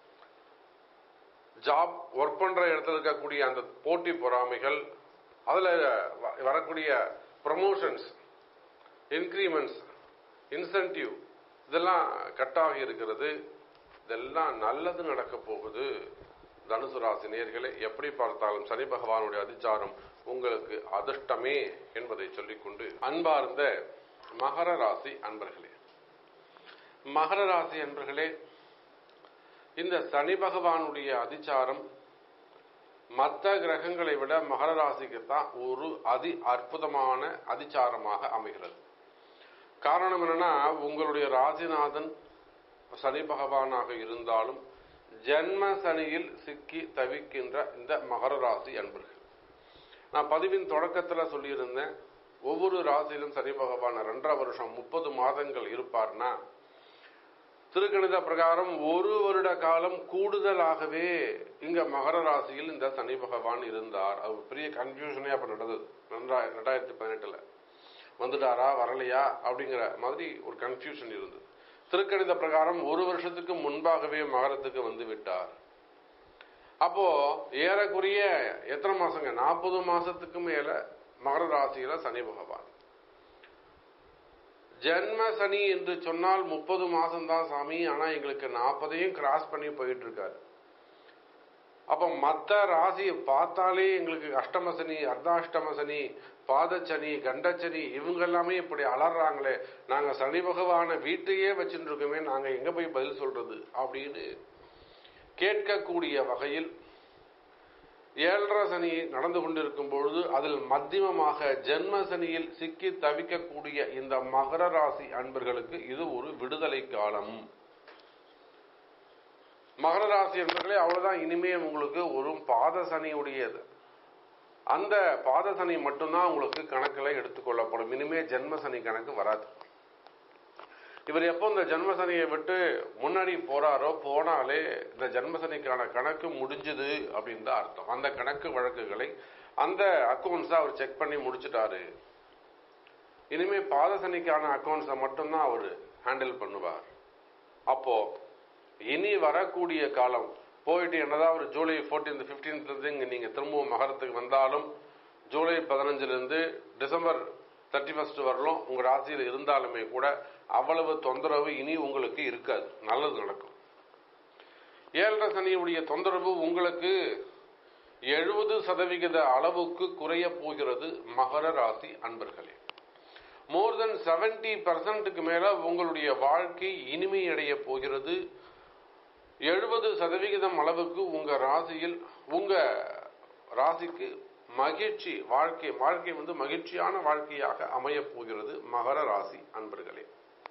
S1: ஜாப் ஒர்க் பண்ற இடத்துல இருக்கக்கூடிய அந்த போட்டி பொறாமைகள் அதுல வ- வரக்கூடிய ப்ரமோஷன்ஸ் இன்க்ரிமெண்ட்ஸ் இன்சென்டிவ் இதெல்லாம் கட்டாகி இருக்கிறது இதெல்லாம் நல்லது நடக்க போகுது தனுசு ராசி நேயர்களே எப்படி பார்த்தாலும் சனி பகவானுடைய அதிச்சாரம் உங்களுக்கு அதிர்ஷ்டமே என்பதை சொல்லிக்கொண்டு அன்பார்ந்த மகர ராசி அன்பர்களே மகர ராசி அன்பர்களே இந்த சனி பகவானுடைய அதிச்சாரம் மற்ற கிரகங்களை விட மகர ராசிக்கு தான் ஒரு அதி அற்புதமான அதிச்சாரமாக அமைகிறது காரணம் என்னன்னா உங்களுடைய ராசிநாதன் சனி பகவானாக இருந்தாலும் ஜென்ம சனியில் சிக்கி தவிக்கின்ற இந்த மகர ராசி அன்பர்கள் நான் பதிவின் தொடக்கத்துல சொல்லியிருந்தேன் ஒவ்வொரு ராசியிலும் சனி பகவான் ரெண்டரை வருஷம் முப்பது மாதங்கள் இருப்பார்னா திருக்கணித பிரகாரம் ஒரு வருட காலம் கூடுதலாகவே இங்க மகர ராசியில் இந்த சனி பகவான் இருந்தார் அது பெரிய கன்ஃபியூஷனே அப்ப நடந்தது ரெண்டா- ரெண்டாயிரத்தி பதினெட்டுல வந்துட்டாரா வரலையா அப்படிங்கிற மாதிரி ஒரு கன்ஃபியூஷன் இருந்தது திருக்கணித பிரகாரம் ஒரு வருஷத்துக்கு முன்பாகவே மகரத்துக்கு வந்து விட்டார் அப்போ ஏறக்குறைய எத்தனை மாசங்க நாற்பது மாசத்துக்கு மேல மகர ராசியில சனி பகவான் ஜென்ம சனி என்று சொன்னால் முப்பது மாசம்தான் சாமி ஆனா எங்களுக்கு நாற்பதையும் கிராஸ் பண்ணி போயிட்டு இருக்காரு அப்ப மத்த ராசியை பார்த்தாலே எங்களுக்கு அஷ்டம சனி அர்த்தாஷ்டம சனி பாதச்சனி கண்டச்சனி இவங்க எல்லாமே இப்படி அலறாங்களே நாங்க சனி பகவான வீட்டையே வச்சுட்டு இருக்கோமே நாங்க எங்க போய் பதில் சொல்றது அப்படின்னு கேட்கக்கூடிய வகையில் ஏழரை சனி நடந்து கொண்டிருக்கும் பொழுது அதில் மத்தியமமாக ஜென்ம சனியில் சிக்கி தவிக்கக்கூடிய இந்த மகர ராசி அன்பர்களுக்கு இது ஒரு விடுதலை காலம் மகர ராசி அன்பர்களே அவ்வளவுதான் இனிமே உங்களுக்கு ஒரு பாத சனியுடையது அந்த பாத சனி மட்டும்தான் உங்களுக்கு கணக்கில் எடுத்துக்கொள்ளப்படும் இனிமே ஜென்ம சனி கணக்கு வராது இவர் எப்போ இந்த ஜென்ம சனியை விட்டு முன்னாடி போறாரோ போனாலே இந்த ஜென்ம சனிக்கான கணக்கு முடிஞ்சுது அப்படின்னு தான் அர்த்தம் அந்த கணக்கு வழக்குகளை அந்த அக்கௌண்ட்ஸை அவர் செக் பண்ணி முடிச்சிட்டாரு இனிமே பாத சனிக்கான அக்கௌண்ட்ஸை மட்டும்தான் அவர் ஹேண்டில் பண்ணுவார் அப்போ இனி வரக்கூடிய காலம் போயிட்டு என்னதான் ஒரு ஜூலை ஃபோர்டீன்த் ஃபிஃப்டீன்த் இங்க நீங்க திரும்பவும் மகரத்துக்கு வந்தாலும் ஜூலை பதினஞ்சுல இருந்து டிசம்பர் தேர்ட்டி ஃபர்ஸ்ட் வரலும் உங்க ராசியில் இருந்தாலுமே கூட அவ்வளவு தொந்தரவு இனி உங்களுக்கு இருக்காது நல்லது நடக்கும் ஏழரை சனியுடைய தொந்தரவு உங்களுக்கு எழுபது சதவிகித அளவுக்கு குறைய போகிறது மகர ராசி அன்பர்களே மோர் தென் செவன்டி பர்சன்ட்டுக்கு மேல உங்களுடைய வாழ்க்கை இனிமையடைய போகிறது எழுபது சதவிகிதம் அளவுக்கு உங்க ராசியில் உங்க ராசிக்கு மகிழ்ச்சி வாழ்க்கை வாழ்க்கை வந்து மகிழ்ச்சியான வாழ்க்கையாக அமையப் போகிறது மகர ராசி அன்பர்களே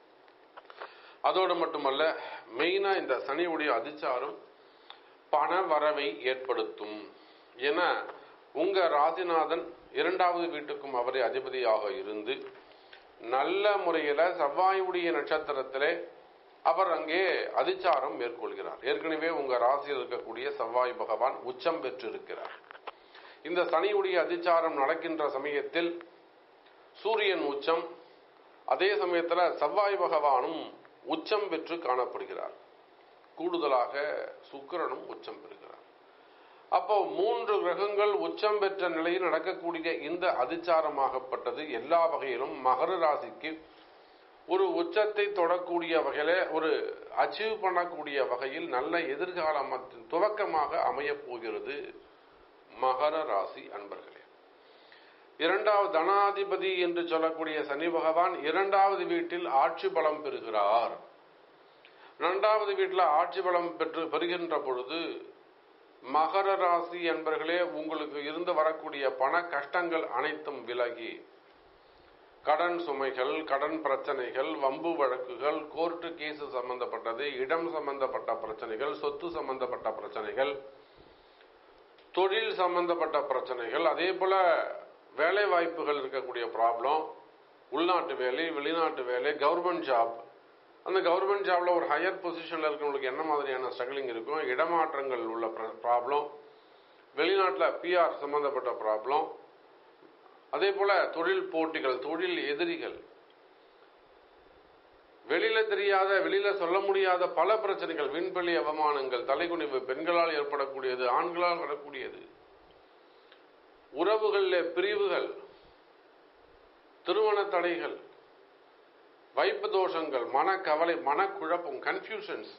S1: அதோடு மட்டுமல்ல மெயினா இந்த சனியுடைய அதிச்சாரம் பண வரவை ஏற்படுத்தும் என உங்க ராசிநாதன் இரண்டாவது வீட்டுக்கும் அவரே அதிபதியாக இருந்து நல்ல முறையில செவ்வாயுடைய நட்சத்திரத்திலே அவர் அங்கே அதிச்சாரம் மேற்கொள்கிறார் ஏற்கனவே உங்க ராசியில் இருக்கக்கூடிய செவ்வாய் பகவான் உச்சம் பெற்றிருக்கிறார் இந்த சனியுடைய அதிச்சாரம் நடக்கின்ற சமயத்தில் சூரியன் உச்சம் அதே சமயத்துல செவ்வாய் பகவானும் உச்சம் பெற்று காணப்படுகிறார் கூடுதலாக சுக்கிரனும் உச்சம் பெறுகிறார் அப்போ மூன்று கிரகங்கள் உச்சம் பெற்ற நிலையில் நடக்கக்கூடிய இந்த அதிச்சாரமாகப்பட்டது எல்லா வகையிலும் மகர ராசிக்கு ஒரு உச்சத்தை தொடக்கூடிய வகையில ஒரு அச்சீவ் பண்ணக்கூடிய வகையில் நல்ல எதிர்காலம் மற்றும் துவக்கமாக அமையப் போகிறது மகர ராசி அன்பர்களே இரண்டாவது தனாதிபதி என்று சொல்லக்கூடிய சனி பகவான் இரண்டாவது வீட்டில் ஆட்சி பலம் பெறுகிறார் இரண்டாவது வீட்டில் ஆட்சி பலம் பெற்று பெறுகின்ற பொழுது மகர ராசி என்பர்களே உங்களுக்கு இருந்து வரக்கூடிய பண கஷ்டங்கள் அனைத்தும் விலகி கடன் சுமைகள் கடன் பிரச்சனைகள் வம்பு வழக்குகள் கோர்ட்டு கேஸ் சம்பந்தப்பட்டது இடம் சம்பந்தப்பட்ட பிரச்சனைகள் சொத்து சம்பந்தப்பட்ட பிரச்சனைகள் தொழில் சம்பந்தப்பட்ட பிரச்சனைகள் அதே போல வேலை வாய்ப்புகள் இருக்கக்கூடிய ப்ராப்ளம் உள்நாட்டு வேலை வெளிநாட்டு வேலை கவர்மெண்ட் ஜாப் அந்த கவர்மெண்ட் ஜாப்ல ஒரு ஹையர் பொசிஷன்ல இருக்கிறவங்களுக்கு என்ன மாதிரியான ஸ்ட்ரகிளிங் இருக்கும் இடமாற்றங்கள் உள்ள ப்ராப்ளம் வெளிநாட்டில் பிஆர் சம்பந்தப்பட்ட ப்ராப்ளம் அதே போல தொழில் போட்டிகள் தொழில் எதிரிகள் வெளியில தெரியாத வெளியில சொல்ல முடியாத பல பிரச்சனைகள் விண்வெளி அவமானங்கள் தலைகுனிவு பெண்களால் ஏற்படக்கூடியது ஆண்களால் வரக்கூடியது உறவுகளில் பிரிவுகள் திருமண தடைகள் வைப்பு தோஷங்கள் மனக்கவலை மனக்குழப்பம் கன்ஃபியூஷன்ஸ்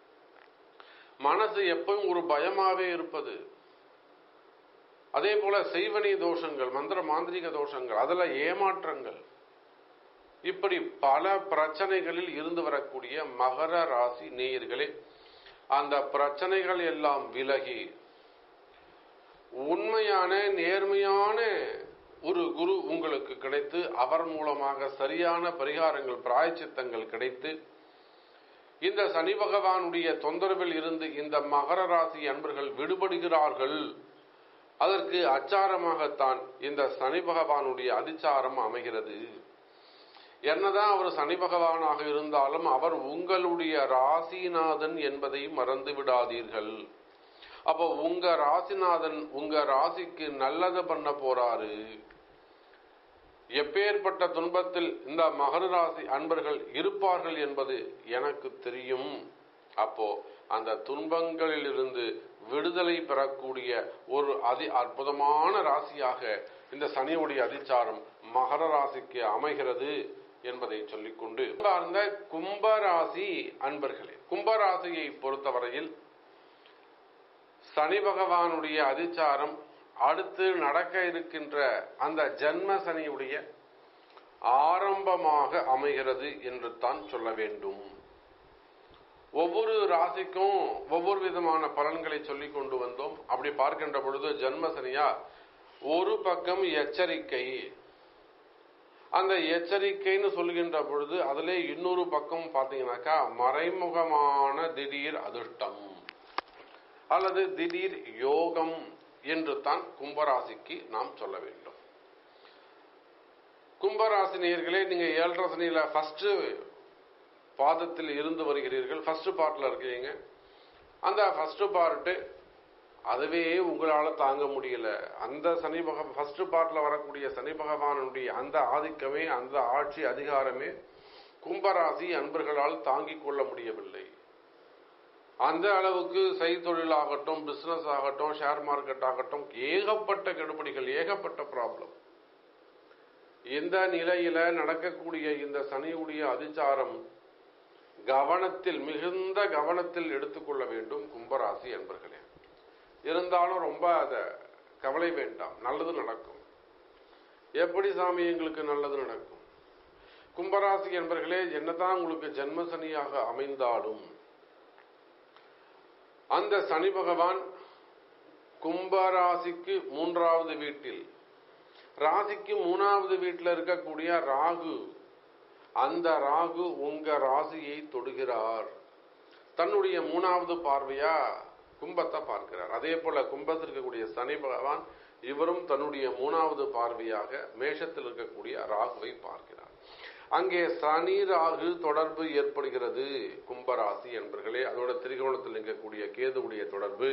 S1: மனசு எப்பவும் ஒரு பயமாவே இருப்பது அதே போல செய்வனி தோஷங்கள் மந்திர மாந்திரிக தோஷங்கள் அதுல ஏமாற்றங்கள் இப்படி பல பிரச்சனைகளில் இருந்து வரக்கூடிய மகர ராசி நேயர்களே அந்த பிரச்சனைகள் எல்லாம் விலகி உண்மையான நேர்மையான ஒரு குரு உங்களுக்கு கிடைத்து அவர் மூலமாக சரியான பரிகாரங்கள் பிராயச்சித்தங்கள் கிடைத்து இந்த சனி பகவானுடைய தொந்தரவில் இருந்து இந்த மகர ராசி அன்பர்கள் விடுபடுகிறார்கள் அதற்கு அச்சாரமாகத்தான் இந்த சனி பகவானுடைய அதிச்சாரம் அமைகிறது என்னதான் அவர் சனி பகவானாக இருந்தாலும் அவர் உங்களுடைய ராசிநாதன் என்பதை மறந்து விடாதீர்கள் அப்போ உங்க ராசிநாதன் உங்க ராசிக்கு நல்லது பண்ண போறாரு எப்பேற்பட்ட துன்பத்தில் இந்த மகர ராசி அன்பர்கள் இருப்பார்கள் என்பது எனக்கு தெரியும் அப்போ அந்த துன்பங்களிலிருந்து விடுதலை பெறக்கூடிய ஒரு அதி அற்புதமான ராசியாக இந்த சனியுடைய அதிச்சாரம் மகர ராசிக்கு அமைகிறது என்பதை சொல்லிக்கொண்டு அந்த கும்பராசி அன்பர்களே கும்பராசியை பொறுத்தவரையில் சனி பகவானுடைய அதிச்சாரம் அடுத்து நடக்க இருக்கின்ற அந்த ஜன்ம சனியுடைய ஆரம்பமாக அமைகிறது என்று தான் சொல்ல வேண்டும் ஒவ்வொரு ராசிக்கும் ஒவ்வொரு விதமான பலன்களை சொல்லிக் கொண்டு வந்தோம் அப்படி பார்க்கின்ற பொழுது ஜன்ம சனியா ஒரு பக்கம் எச்சரிக்கை அந்த எச்சரிக்கைன்னு சொல்கின்ற பொழுது அதிலே இன்னொரு பக்கம் பார்த்தீங்கன்னாக்கா மறைமுகமான திடீர் அதிர்ஷ்டம் அல்லது திடீர் யோகம் என்று தான் கும்பராசிக்கு நாம் சொல்ல வேண்டும் கும்பராசி நேயர்களே நீங்க ஏழரை சனியில ஃபர்ஸ்ட் பாதத்தில் இருந்து வருகிறீர்கள் ஃபர்ஸ்ட் பார்ட்ல இருக்கீங்க அந்த ஃபர்ஸ்ட் பார்ட்டு அதுவே உங்களால தாங்க முடியல அந்த சனி பக ஃபர்ஸ்ட் பார்ட்ல வரக்கூடிய சனி பகவானுடைய அந்த ஆதிக்கமே அந்த ஆட்சி அதிகாரமே கும்பராசி அன்பர்களால் தாங்கிக் கொள்ள முடியவில்லை அந்த அளவுக்கு செய்தொழில் ஆகட்டும் பிசினஸ் ஆகட்டும் ஷேர் மார்க்கெட் ஆகட்டும் ஏகப்பட்ட கெடுபடிகள் ஏகப்பட்ட ப்ராப்ளம் இந்த நிலையில நடக்கக்கூடிய இந்த சனியுடைய அதிச்சாரம் கவனத்தில் மிகுந்த கவனத்தில் எடுத்துக்கொள்ள வேண்டும் கும்பராசி என்பர்களே இருந்தாலும் ரொம்ப அதை கவலை வேண்டாம் நல்லது நடக்கும் எப்படி சாமி எங்களுக்கு நல்லது நடக்கும் கும்பராசி என்பர்களே என்னதான் உங்களுக்கு ஜென்ம சனியாக அமைந்தாலும் அந்த சனி பகவான் கும்பராசிக்கு மூன்றாவது வீட்டில் ராசிக்கு மூணாவது வீட்டில் இருக்கக்கூடிய ராகு அந்த ராகு உங்க ராசியை தொடுகிறார் தன்னுடைய மூணாவது பார்வையா கும்பத்தை பார்க்கிறார் அதே போல கும்பத்தில் இருக்கக்கூடிய சனி பகவான் இவரும் தன்னுடைய மூணாவது பார்வையாக மேஷத்தில் இருக்கக்கூடிய ராகுவை பார்க்கிறார் அங்கே சனி ராகு தொடர்பு ஏற்படுகிறது கும்பராசி என்பர்களே அதோட திரிகோணத்தில் இருக்கக்கூடிய கேதுவுடைய தொடர்பு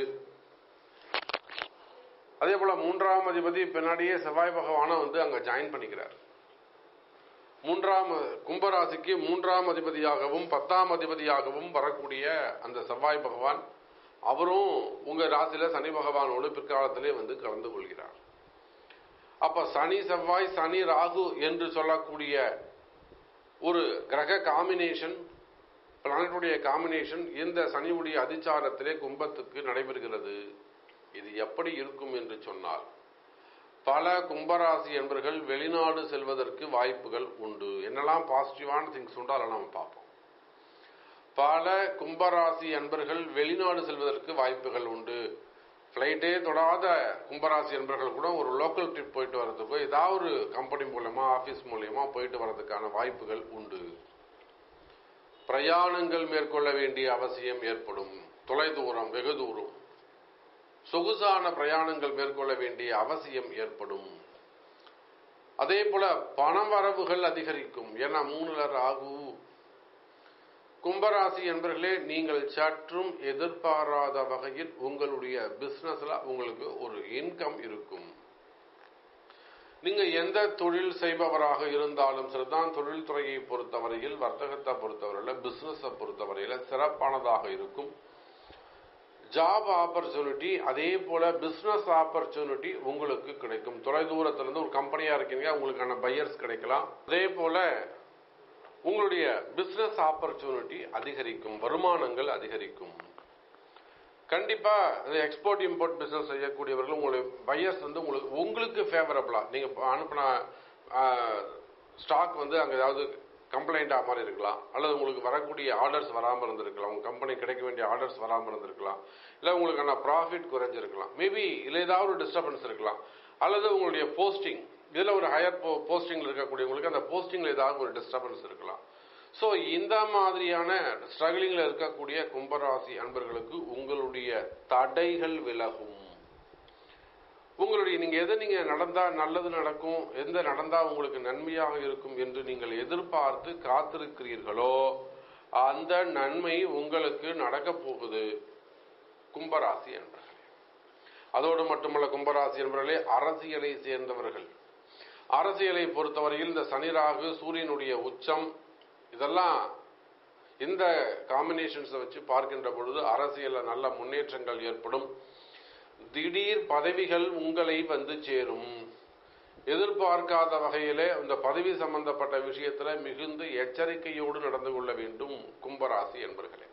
S1: அதே போல மூன்றாம் அதிபதி பின்னாடியே செவ்வாய் பகவான வந்து அங்க ஜாயின் பண்ணிக்கிறார் மூன்றாம் கும்பராசிக்கு மூன்றாம் அதிபதியாகவும் பத்தாம் அதிபதியாகவும் வரக்கூடிய அந்த செவ்வாய் பகவான் அவரும் உங்க ராசியில சனி பகவானோடு பிற்காலத்திலே வந்து கலந்து கொள்கிறார் அப்ப சனி செவ்வாய் சனி ராகு என்று சொல்லக்கூடிய ஒரு கிரக காம்பினேஷன் பிளானட்டுடைய காம்பினேஷன் இந்த சனியுடைய அதிச்சாரத்திலே கும்பத்துக்கு நடைபெறுகிறது இது எப்படி இருக்கும் என்று சொன்னால் பல கும்பராசி என்பர்கள் வெளிநாடு செல்வதற்கு வாய்ப்புகள் உண்டு என்னெல்லாம் பாசிட்டிவான திங்ஸ் உண்டோ அதெல்லாம் நம்ம பார்ப்போம் பல கும்பராசி அன்பர்கள் வெளிநாடு செல்வதற்கு வாய்ப்புகள் உண்டு ஃப்ளைட்டே தொடாத கும்பராசி அன்பர்கள் கூட ஒரு லோக்கல் ட்ரிப் போயிட்டு வர்றதுக்கோ ஏதாவது ஒரு கம்பெனி மூலயமா ஆஃபீஸ் மூலயமா போயிட்டு வர்றதுக்கான வாய்ப்புகள் உண்டு பிரயாணங்கள் மேற்கொள்ள வேண்டிய அவசியம் ஏற்படும் தொலைதூரம் வெகு தூரம் சொகுசான பிரயாணங்கள் மேற்கொள்ள வேண்டிய அவசியம் ஏற்படும் அதே போல பண வரவுகள் அதிகரிக்கும் ஏன்னா மூணுல ராகு கும்பராசி என்பர்களே நீங்கள் சற்றும் எதிர்பாராத வகையில் உங்களுடைய பிசினஸ்ல உங்களுக்கு ஒரு இன்கம் இருக்கும் நீங்க எந்த தொழில் செய்பவராக இருந்தாலும் சரிதான் தொழில் துறையை பொறுத்தவரையில் வர்த்தகத்தை பொறுத்தவரையில் பிசினஸை பொறுத்தவரையில் சிறப்பானதாக இருக்கும் ஜாப் ஆப்பர்ச்சுனிட்டி அதே போல பிசினஸ் ஆப்பர்ச்சுனிட்டி உங்களுக்கு கிடைக்கும் தொலைதூரத்துல இருந்து ஒரு கம்பெனியா இருக்கீங்க உங்களுக்கான பையர்ஸ் கிடைக்கலாம் அதே போல உங்களுடைய பிசினஸ் ஆப்பர்ச்சுனிட்டி அதிகரிக்கும் வருமானங்கள் அதிகரிக்கும் கண்டிப்பா இந்த எக்ஸ்போர்ட் இம்போர்ட் பிசினஸ் செய்யக்கூடியவர்கள் உங்களுடைய பையர்ஸ் வந்து உங்களுக்கு உங்களுக்கு ஃபேவரபிளா நீங்க அனுப்பின ஸ்டாக் வந்து அங்க ஏதாவது கம்ப்ளைண்டா மாதிரி இருக்கலாம் அல்லது உங்களுக்கு வரக்கூடிய ஆர்டர்ஸ் வராமல் இருந்திருக்கலாம் உங்க கம்பெனி கிடைக்க வேண்டிய ஆர்டர்ஸ் வராமல் இருந்திருக்கலாம் இல்லை உங்களுக்கான ப்ராஃபிட் குறைஞ்சிருக்கலாம் மேபி இல்லை ஏதாவது ஒரு டிஸ்டர்பன்ஸ் இருக்கலாம் அல்லது உங்களுடைய போஸ்டிங் இதில் ஒரு ஹையர் போ போஸ்டிங்கில் இருக்கக்கூடியவங்களுக்கு அந்த போஸ்டிங்கில் ஏதாவது ஒரு டிஸ்டர்பன்ஸ் இருக்கலாம் ஸோ இந்த மாதிரியான ஸ்ட்ரகிளிங்கில் இருக்கக்கூடிய கும்பராசி அன்பர்களுக்கு உங்களுடைய தடைகள் விலகும் உங்களுடைய நீங்க எதை நீங்க நடந்தா நல்லது நடக்கும் எந்த நடந்தா உங்களுக்கு நன்மையாக இருக்கும் என்று நீங்கள் எதிர்பார்த்து காத்திருக்கிறீர்களோ அந்த நன்மை உங்களுக்கு நடக்க போகுது கும்பராசி என்பவர்களே அதோடு மட்டுமல்ல கும்பராசி என்பவர்களே அரசியலை சேர்ந்தவர்கள் அரசியலை பொறுத்தவரையில் இந்த சனிராகு சூரியனுடைய உச்சம் இதெல்லாம் இந்த காம்பினேஷன்ஸை வச்சு பார்க்கின்ற பொழுது அரசியல்ல நல்ல முன்னேற்றங்கள் ஏற்படும் திடீர் பதவிகள் உங்களை வந்து சேரும் எதிர்பார்க்காத வகையிலே இந்த பதவி சம்பந்தப்பட்ட விஷயத்துல மிகுந்த எச்சரிக்கையோடு நடந்து கொள்ள வேண்டும் கும்பராசி என்பர்களே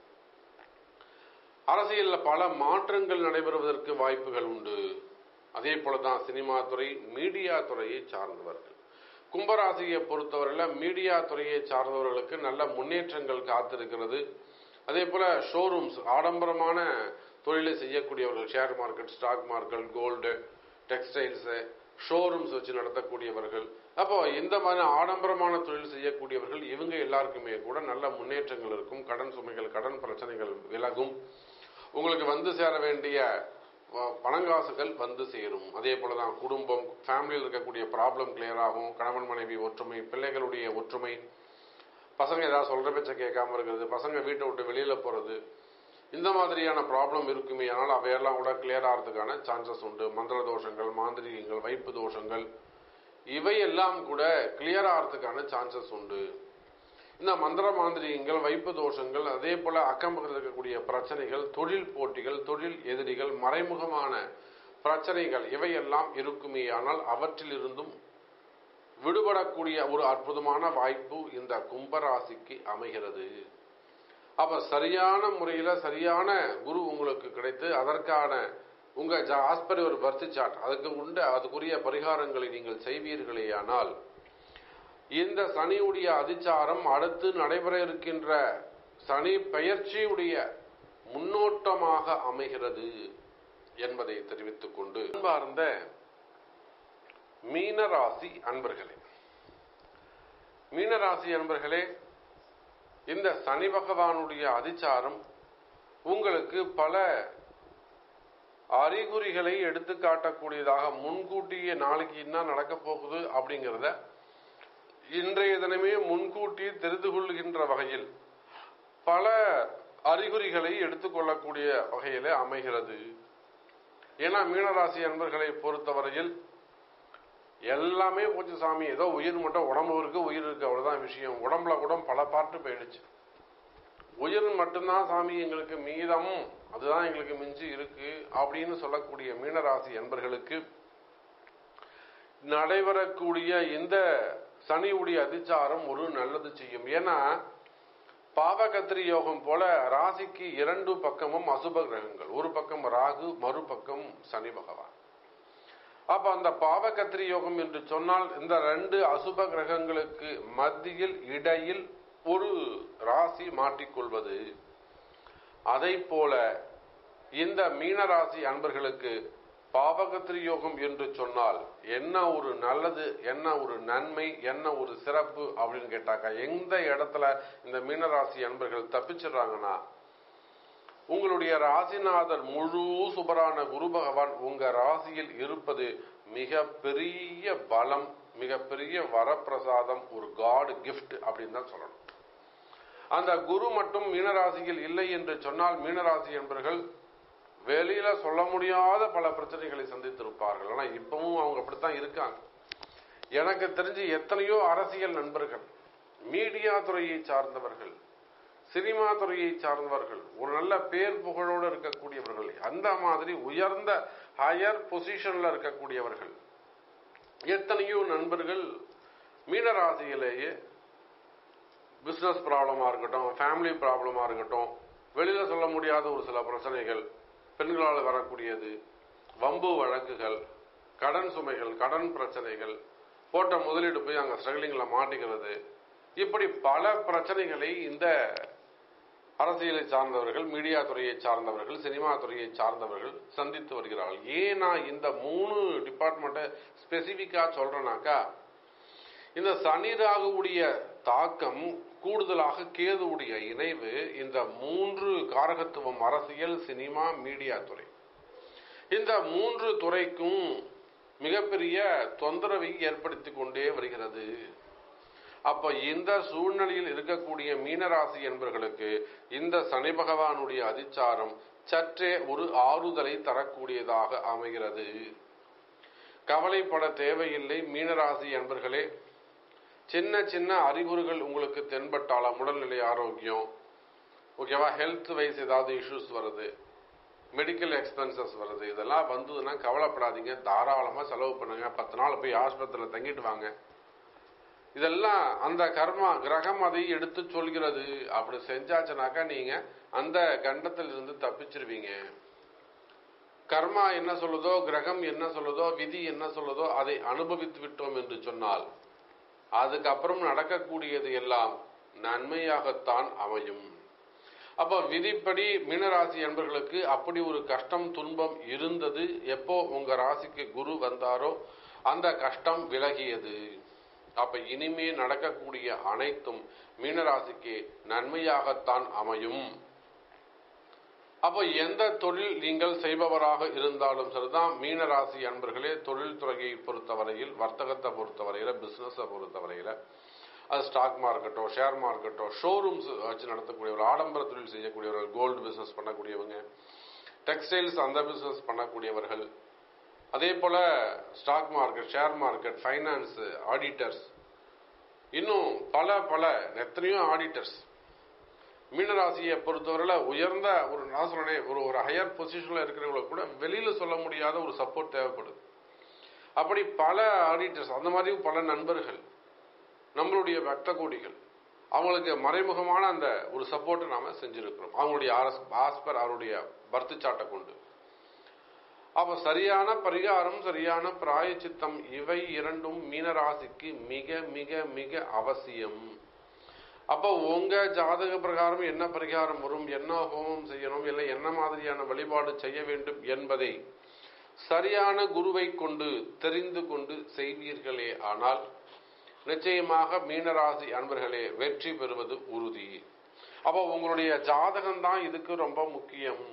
S1: அரசியல்ல பல மாற்றங்கள் நடைபெறுவதற்கு வாய்ப்புகள் உண்டு அதே போலதான் சினிமா துறை மீடியா துறையை சார்ந்தவர்கள் கும்பராசியை பொறுத்தவரையில மீடியா துறையை சார்ந்தவர்களுக்கு நல்ல முன்னேற்றங்கள் காத்திருக்கிறது அதே போல ஷோரூம்ஸ் ஆடம்பரமான தொழிலை செய்யக்கூடியவர்கள் share market stock market gold textiles showrooms வச்சு நடத்தக்கூடியவர்கள் அப்போ இந்த மாதிரி ஆடம்பரமான தொழில் செய்யக்கூடியவர்கள் இவங்க எல்லாருக்குமே கூட நல்ல முன்னேற்றங்கள் இருக்கும் கடன் சுமைகள் கடன் பிரச்சனைகள் விலகும் உங்களுக்கு வந்து சேர வேண்டிய அஹ், பணங்காசுகள் வந்து சேரும் அதே போலதான் குடும்பம் ஃபேமிலியில் இருக்கக்கூடிய ப்ராப்ளம் கிளியர் ஆகும் கணவன் மனைவி ஒற்றுமை பிள்ளைகளுடைய ஒற்றுமை பசங்க ஏதாவது சொல்ற பேச்ச கேட்காம இருக்கிறது பசங்க வீட்டை விட்டு வெளியில போறது இந்த மாதிரியான ப்ராப்ளம் இருக்குமே ஆனால் அவையெல்லாம் கூட கிளியர் ஆகிறதுக்கான சான்சஸ் உண்டு மந்திர தோஷங்கள் மாந்திரிகங்கள் வைப்பு தோஷங்கள் இவையெல்லாம் கூட கிளியர் ஆகிறதுக்கான சான்சஸ் உண்டு இந்த மந்திர மாந்திரிகங்கள் வைப்பு தோஷங்கள் அதே போல அக்கம் பக்கத்தில் இருக்கக்கூடிய பிரச்சனைகள் தொழில் போட்டிகள் தொழில் எதிரிகள் மறைமுகமான பிரச்சனைகள் இவையெல்லாம் இருக்குமே ஆனால் அவற்றிலிருந்தும் விடுபடக்கூடிய ஒரு அற்புதமான வாய்ப்பு இந்த கும்பராசிக்கு அமைகிறது அப்ப சரியான முறையில சரியான குரு உங்களுக்கு கிடைத்து அதற்கான உங்க ஆஸ்பர் ஒரு பர்த் சார்ட் அதுக்கு உண்ட அதுக்குரிய பரிகாரங்களை நீங்கள் செய்வீர்களேயானால் இந்த சனியுடைய அதிச்சாரம் அடுத்து நடைபெற இருக்கின்ற சனி பெயர்ச்சியுடைய முன்னோட்டமாக அமைகிறது என்பதை தெரிவித்துக் கொண்டு அன்பார்ந்த மீனராசி அன்பர்களே மீனராசி அன்பர்களே இந்த சனி பகவானுடைய அதிச்சாரம் உங்களுக்கு பல அறிகுறிகளை எடுத்து காட்டக்கூடியதாக முன்கூட்டியே நாளைக்கு என்ன நடக்க போகுது அப்படிங்கிறத இன்றைய தினமே முன்கூட்டி தெரிந்து கொள்கின்ற வகையில் பல அறிகுறிகளை எடுத்துக்கொள்ளக்கூடிய வகையில அமைகிறது ஏன்னா மீனராசி அன்பர்களை பொறுத்தவரையில் எல்லாமே போச்சு சாமி ஏதோ உயிர் மட்டும் உடம்பு இருக்கு உயிர் இருக்கு அவ்வளவுதான் விஷயம் உடம்புல கூட பல பார்ட்டு போயிடுச்சு உயிர் மட்டும்தான் சாமி எங்களுக்கு மீதம் அதுதான் எங்களுக்கு மிஞ்சி இருக்கு அப்படின்னு சொல்லக்கூடிய மீனராசி அன்பர்களுக்கு நடைபெறக்கூடிய இந்த சனியுடைய அதிச்சாரம் ஒரு நல்லது செய்யும் ஏன்னா பாவகத்திரி யோகம் போல ராசிக்கு இரண்டு பக்கமும் அசுப கிரகங்கள் ஒரு பக்கம் ராகு மறுபக்கம் சனி பகவான் அப்ப அந்த பாவகத்திரி யோகம் என்று சொன்னால் இந்த ரெண்டு அசுப கிரகங்களுக்கு மத்தியில் இடையில் ஒரு ராசி மாட்டிக்கொள்வது அதை போல இந்த மீனராசி அன்பர்களுக்கு பாவகத்திரி யோகம் என்று சொன்னால் என்ன ஒரு நல்லது என்ன ஒரு நன்மை என்ன ஒரு சிறப்பு அப்படின்னு கேட்டாக்கா எந்த இடத்துல இந்த மீனராசி அன்பர்கள் தப்பிச்சிடுறாங்கன்னா உங்களுடைய ராசிநாதர் முழு சுபரான குரு பகவான் உங்க ராசியில் இருப்பது மிக பெரிய பலம் மிக பெரிய வரப்பிரசாதம் ஒரு காடு கிஃப்ட் அப்படின்னு தான் சொல்லணும் அந்த குரு மட்டும் மீனராசியில் இல்லை என்று சொன்னால் மீனராசி என்பர்கள் வெளியில சொல்ல முடியாத பல பிரச்சனைகளை சந்தித்திருப்பார்கள் ஆனா இப்பவும் அவங்க அப்படித்தான் இருக்காங்க எனக்கு தெரிஞ்சு எத்தனையோ அரசியல் நண்பர்கள் மீடியா துறையை சார்ந்தவர்கள் சினிமா துறையை சார்ந்தவர்கள் ஒரு நல்ல பேர் புகழோடு இருக்கக்கூடியவர்கள் அந்த மாதிரி உயர்ந்த ஹையர் பொசிஷன்ல இருக்கக்கூடியவர்கள் எத்தனையோ நண்பர்கள் மீனராசியிலேயே பிசினஸ் ப்ராப்ளமா இருக்கட்டும் ஃபேமிலி ப்ராப்ளமா இருக்கட்டும் வெளியில சொல்ல முடியாத ஒரு சில பிரச்சனைகள் பெண்களால் வரக்கூடியது வம்பு வழக்குகள் கடன் சுமைகள் கடன் பிரச்சனைகள் போட்ட முதலீடு போய் அங்க ஸ்ட்ரகிளிங்ல மாட்டிக்கிறது இப்படி பல பிரச்சனைகளை இந்த அரசியலை சார்ந்தவர்கள் மீடியா துறையை சார்ந்தவர்கள் சினிமா துறையை சார்ந்தவர்கள் சந்தித்து வருகிறார்கள் ஏன் நான் இந்த மூணு டிபார்ட்மெண்ட்டை ஸ்பெசிபிக்கா சொல்றேனாக்கா இந்த சனி ராகுவுடைய தாக்கம் கூடுதலாக கேதுவுடைய இணைவு இந்த மூன்று காரகத்துவம் அரசியல் சினிமா மீடியா துறை இந்த மூன்று துறைக்கும் மிகப்பெரிய தொந்தரவை ஏற்படுத்தி கொண்டே வருகிறது அப்ப இந்த சூழ்நிலையில் இருக்கக்கூடிய மீனராசி என்பவர்களுக்கு இந்த சனி பகவானுடைய அதிச்சாரம் சற்றே ஒரு ஆறுதலை தரக்கூடியதாக அமைகிறது கவலைப்பட தேவையில்லை மீனராசி என்பர்களே சின்ன சின்ன அறிகுறிகள் உங்களுக்கு தென்பட்டாலும் உடல்நிலை ஆரோக்கியம் ஓகேவா ஹெல்த் வைஸ் ஏதாவது இஷ்யூஸ் வருது மெடிக்கல் எக்ஸ்பென்சஸ் வருது இதெல்லாம் வந்ததுன்னா கவலைப்படாதீங்க தாராளமாக செலவு பண்ணுங்க பத்து நாள் போய் ஆஸ்பத்திரியில் தங்கிட்டு வாங்க இதெல்லாம் அந்த கர்மா கிரகம் அதை எடுத்து சொல்கிறது அப்படி செஞ்சாச்சுனாக்கா நீங்க அந்த கண்டத்தில் இருந்து தப்பிச்சிருவீங்க கர்மா என்ன சொல்லுதோ கிரகம் என்ன சொல்லுதோ விதி என்ன சொல்லுதோ அதை அனுபவித்து விட்டோம் என்று சொன்னால் அதுக்கப்புறம் நடக்கக்கூடியது எல்லாம் நன்மையாகத்தான் அமையும் அப்ப விதிப்படி மீனராசி என்பர்களுக்கு அப்படி ஒரு கஷ்டம் துன்பம் இருந்தது எப்போ உங்க ராசிக்கு குரு வந்தாரோ அந்த கஷ்டம் விலகியது அப்ப இனிமே நடக்கக்கூடிய அனைத்தும் மீனராசிக்கு நன்மையாகத்தான் அமையும் அப்போ எந்த தொழில் நீங்கள் செய்பவராக இருந்தாலும் சரிதான் மீனராசி அன்பர்களே தொழில் துறையை பொறுத்தவரையில் வர்த்தகத்தை பொறுத்தவரையில பிசினஸை பொறுத்தவரையில அது ஸ்டாக் மார்க்கெட்டோ ஷேர் மார்க்கெட்டோ ஷோரூம்ஸ் வச்சு நடத்தக்கூடியவர்கள் ஆடம்பர தொழில் செய்யக்கூடியவர்கள் கோல்டு பிசினஸ் பண்ணக்கூடியவங்க டெக்ஸ்டைல்ஸ் அந்த பிசினஸ் பண்ணக்கூடியவர்கள் அதே போல stock market share market finance auditors இன்னும் பல பல எத்தனையோ ஆடிட்டர்ஸ் மீனராசியை பொறுத்தவரையில் உயர்ந்த ஒரு நான் சொல்றேன் ஒரு ஒரு ஹையர் பொசிஷன்ல இருக்கிறவங்களுக்கு கூட வெளியில சொல்ல முடியாத ஒரு சப்போர்ட் தேவைப்படுது அப்படி பல ஆடிட்டர்ஸ் அந்த மாதிரி பல நண்பர்கள் நம்மளுடைய பக்த கோடிகள் அவங்களுக்கு மறைமுகமான அந்த ஒரு சப்போர்ட்டை நாம செஞ்சிருக்கிறோம் அவங்களுடைய ஆர்எஸ் ஆஸ்பர் அவருடைய பர்த்து சாட்டை கொண்டு அப்ப சரியான பரிகாரம் சரியான பிராயச்சித்தம் இவை இரண்டும் மீனராசிக்கு மிக மிக மிக அவசியம் அப்போ உங்க ஜாதக பிரகாரம் என்ன பரிகாரம் வரும் என்ன ஹோமம் செய்யணும் இல்லை என்ன மாதிரியான வழிபாடு செய்ய வேண்டும் என்பதை சரியான குருவை கொண்டு தெரிந்து கொண்டு செய்வீர்களே ஆனால் நிச்சயமாக மீனராசி அன்பர்களே வெற்றி பெறுவது உறுதி அப்போ உங்களுடைய ஜாதகம் தான் இதுக்கு ரொம்ப முக்கியம்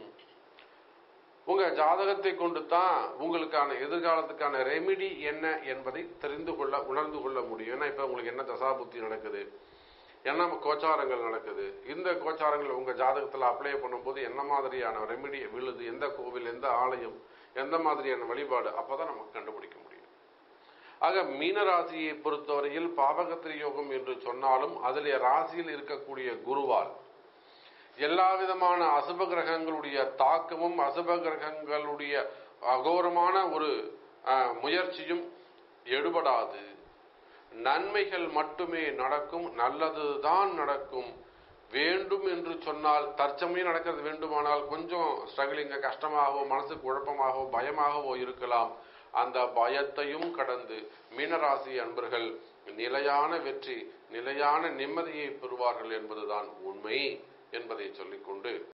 S1: உங்க ஜாதகத்தை கொண்டு தான் உங்களுக்கான எதிர்காலத்துக்கான ரெமிடி என்ன என்பதை தெரிந்து கொள்ள உணர்ந்து கொள்ள முடியும் ஏன்னா இப்ப உங்களுக்கு என்ன தசாபுத்தி நடக்குது என்ன கோச்சாரங்கள் நடக்குது இந்த கோச்சாரங்கள் உங்க ஜாதகத்துல அப்ளை பண்ணும்போது என்ன மாதிரியான ரெமிடி விழுது எந்த கோவில் எந்த ஆலயம் எந்த மாதிரியான வழிபாடு அப்பதான் நமக்கு கண்டுபிடிக்க முடியும் ஆக மீன ராசியை பொறுத்தவரையில் பாவகத்திரி யோகம் என்று சொன்னாலும் அதிலே ராசியில் இருக்கக்கூடிய குருவால் எல்லா விதமான அசுப கிரகங்களுடைய தாக்கமும் அசுப கிரகங்களுடைய அகோரமான ஒரு முயற்சியும் எடுபடாது நன்மைகள் மட்டுமே நடக்கும் நல்லதுதான் நடக்கும் வேண்டும் என்று சொன்னால் தற்சமயம் நடக்கிறது வேண்டுமானால் கொஞ்சம் ஸ்ட்ரகிளிங்க கஷ்டமாகவோ மனசு குழப்பமாகவோ பயமாகவோ இருக்கலாம் அந்த பயத்தையும் கடந்து மீனராசி அன்பர்கள் நிலையான வெற்றி நிலையான நிம்மதியை பெறுவார்கள் என்பதுதான் உண்மை என்பதை சொல்லிக்கொண்டு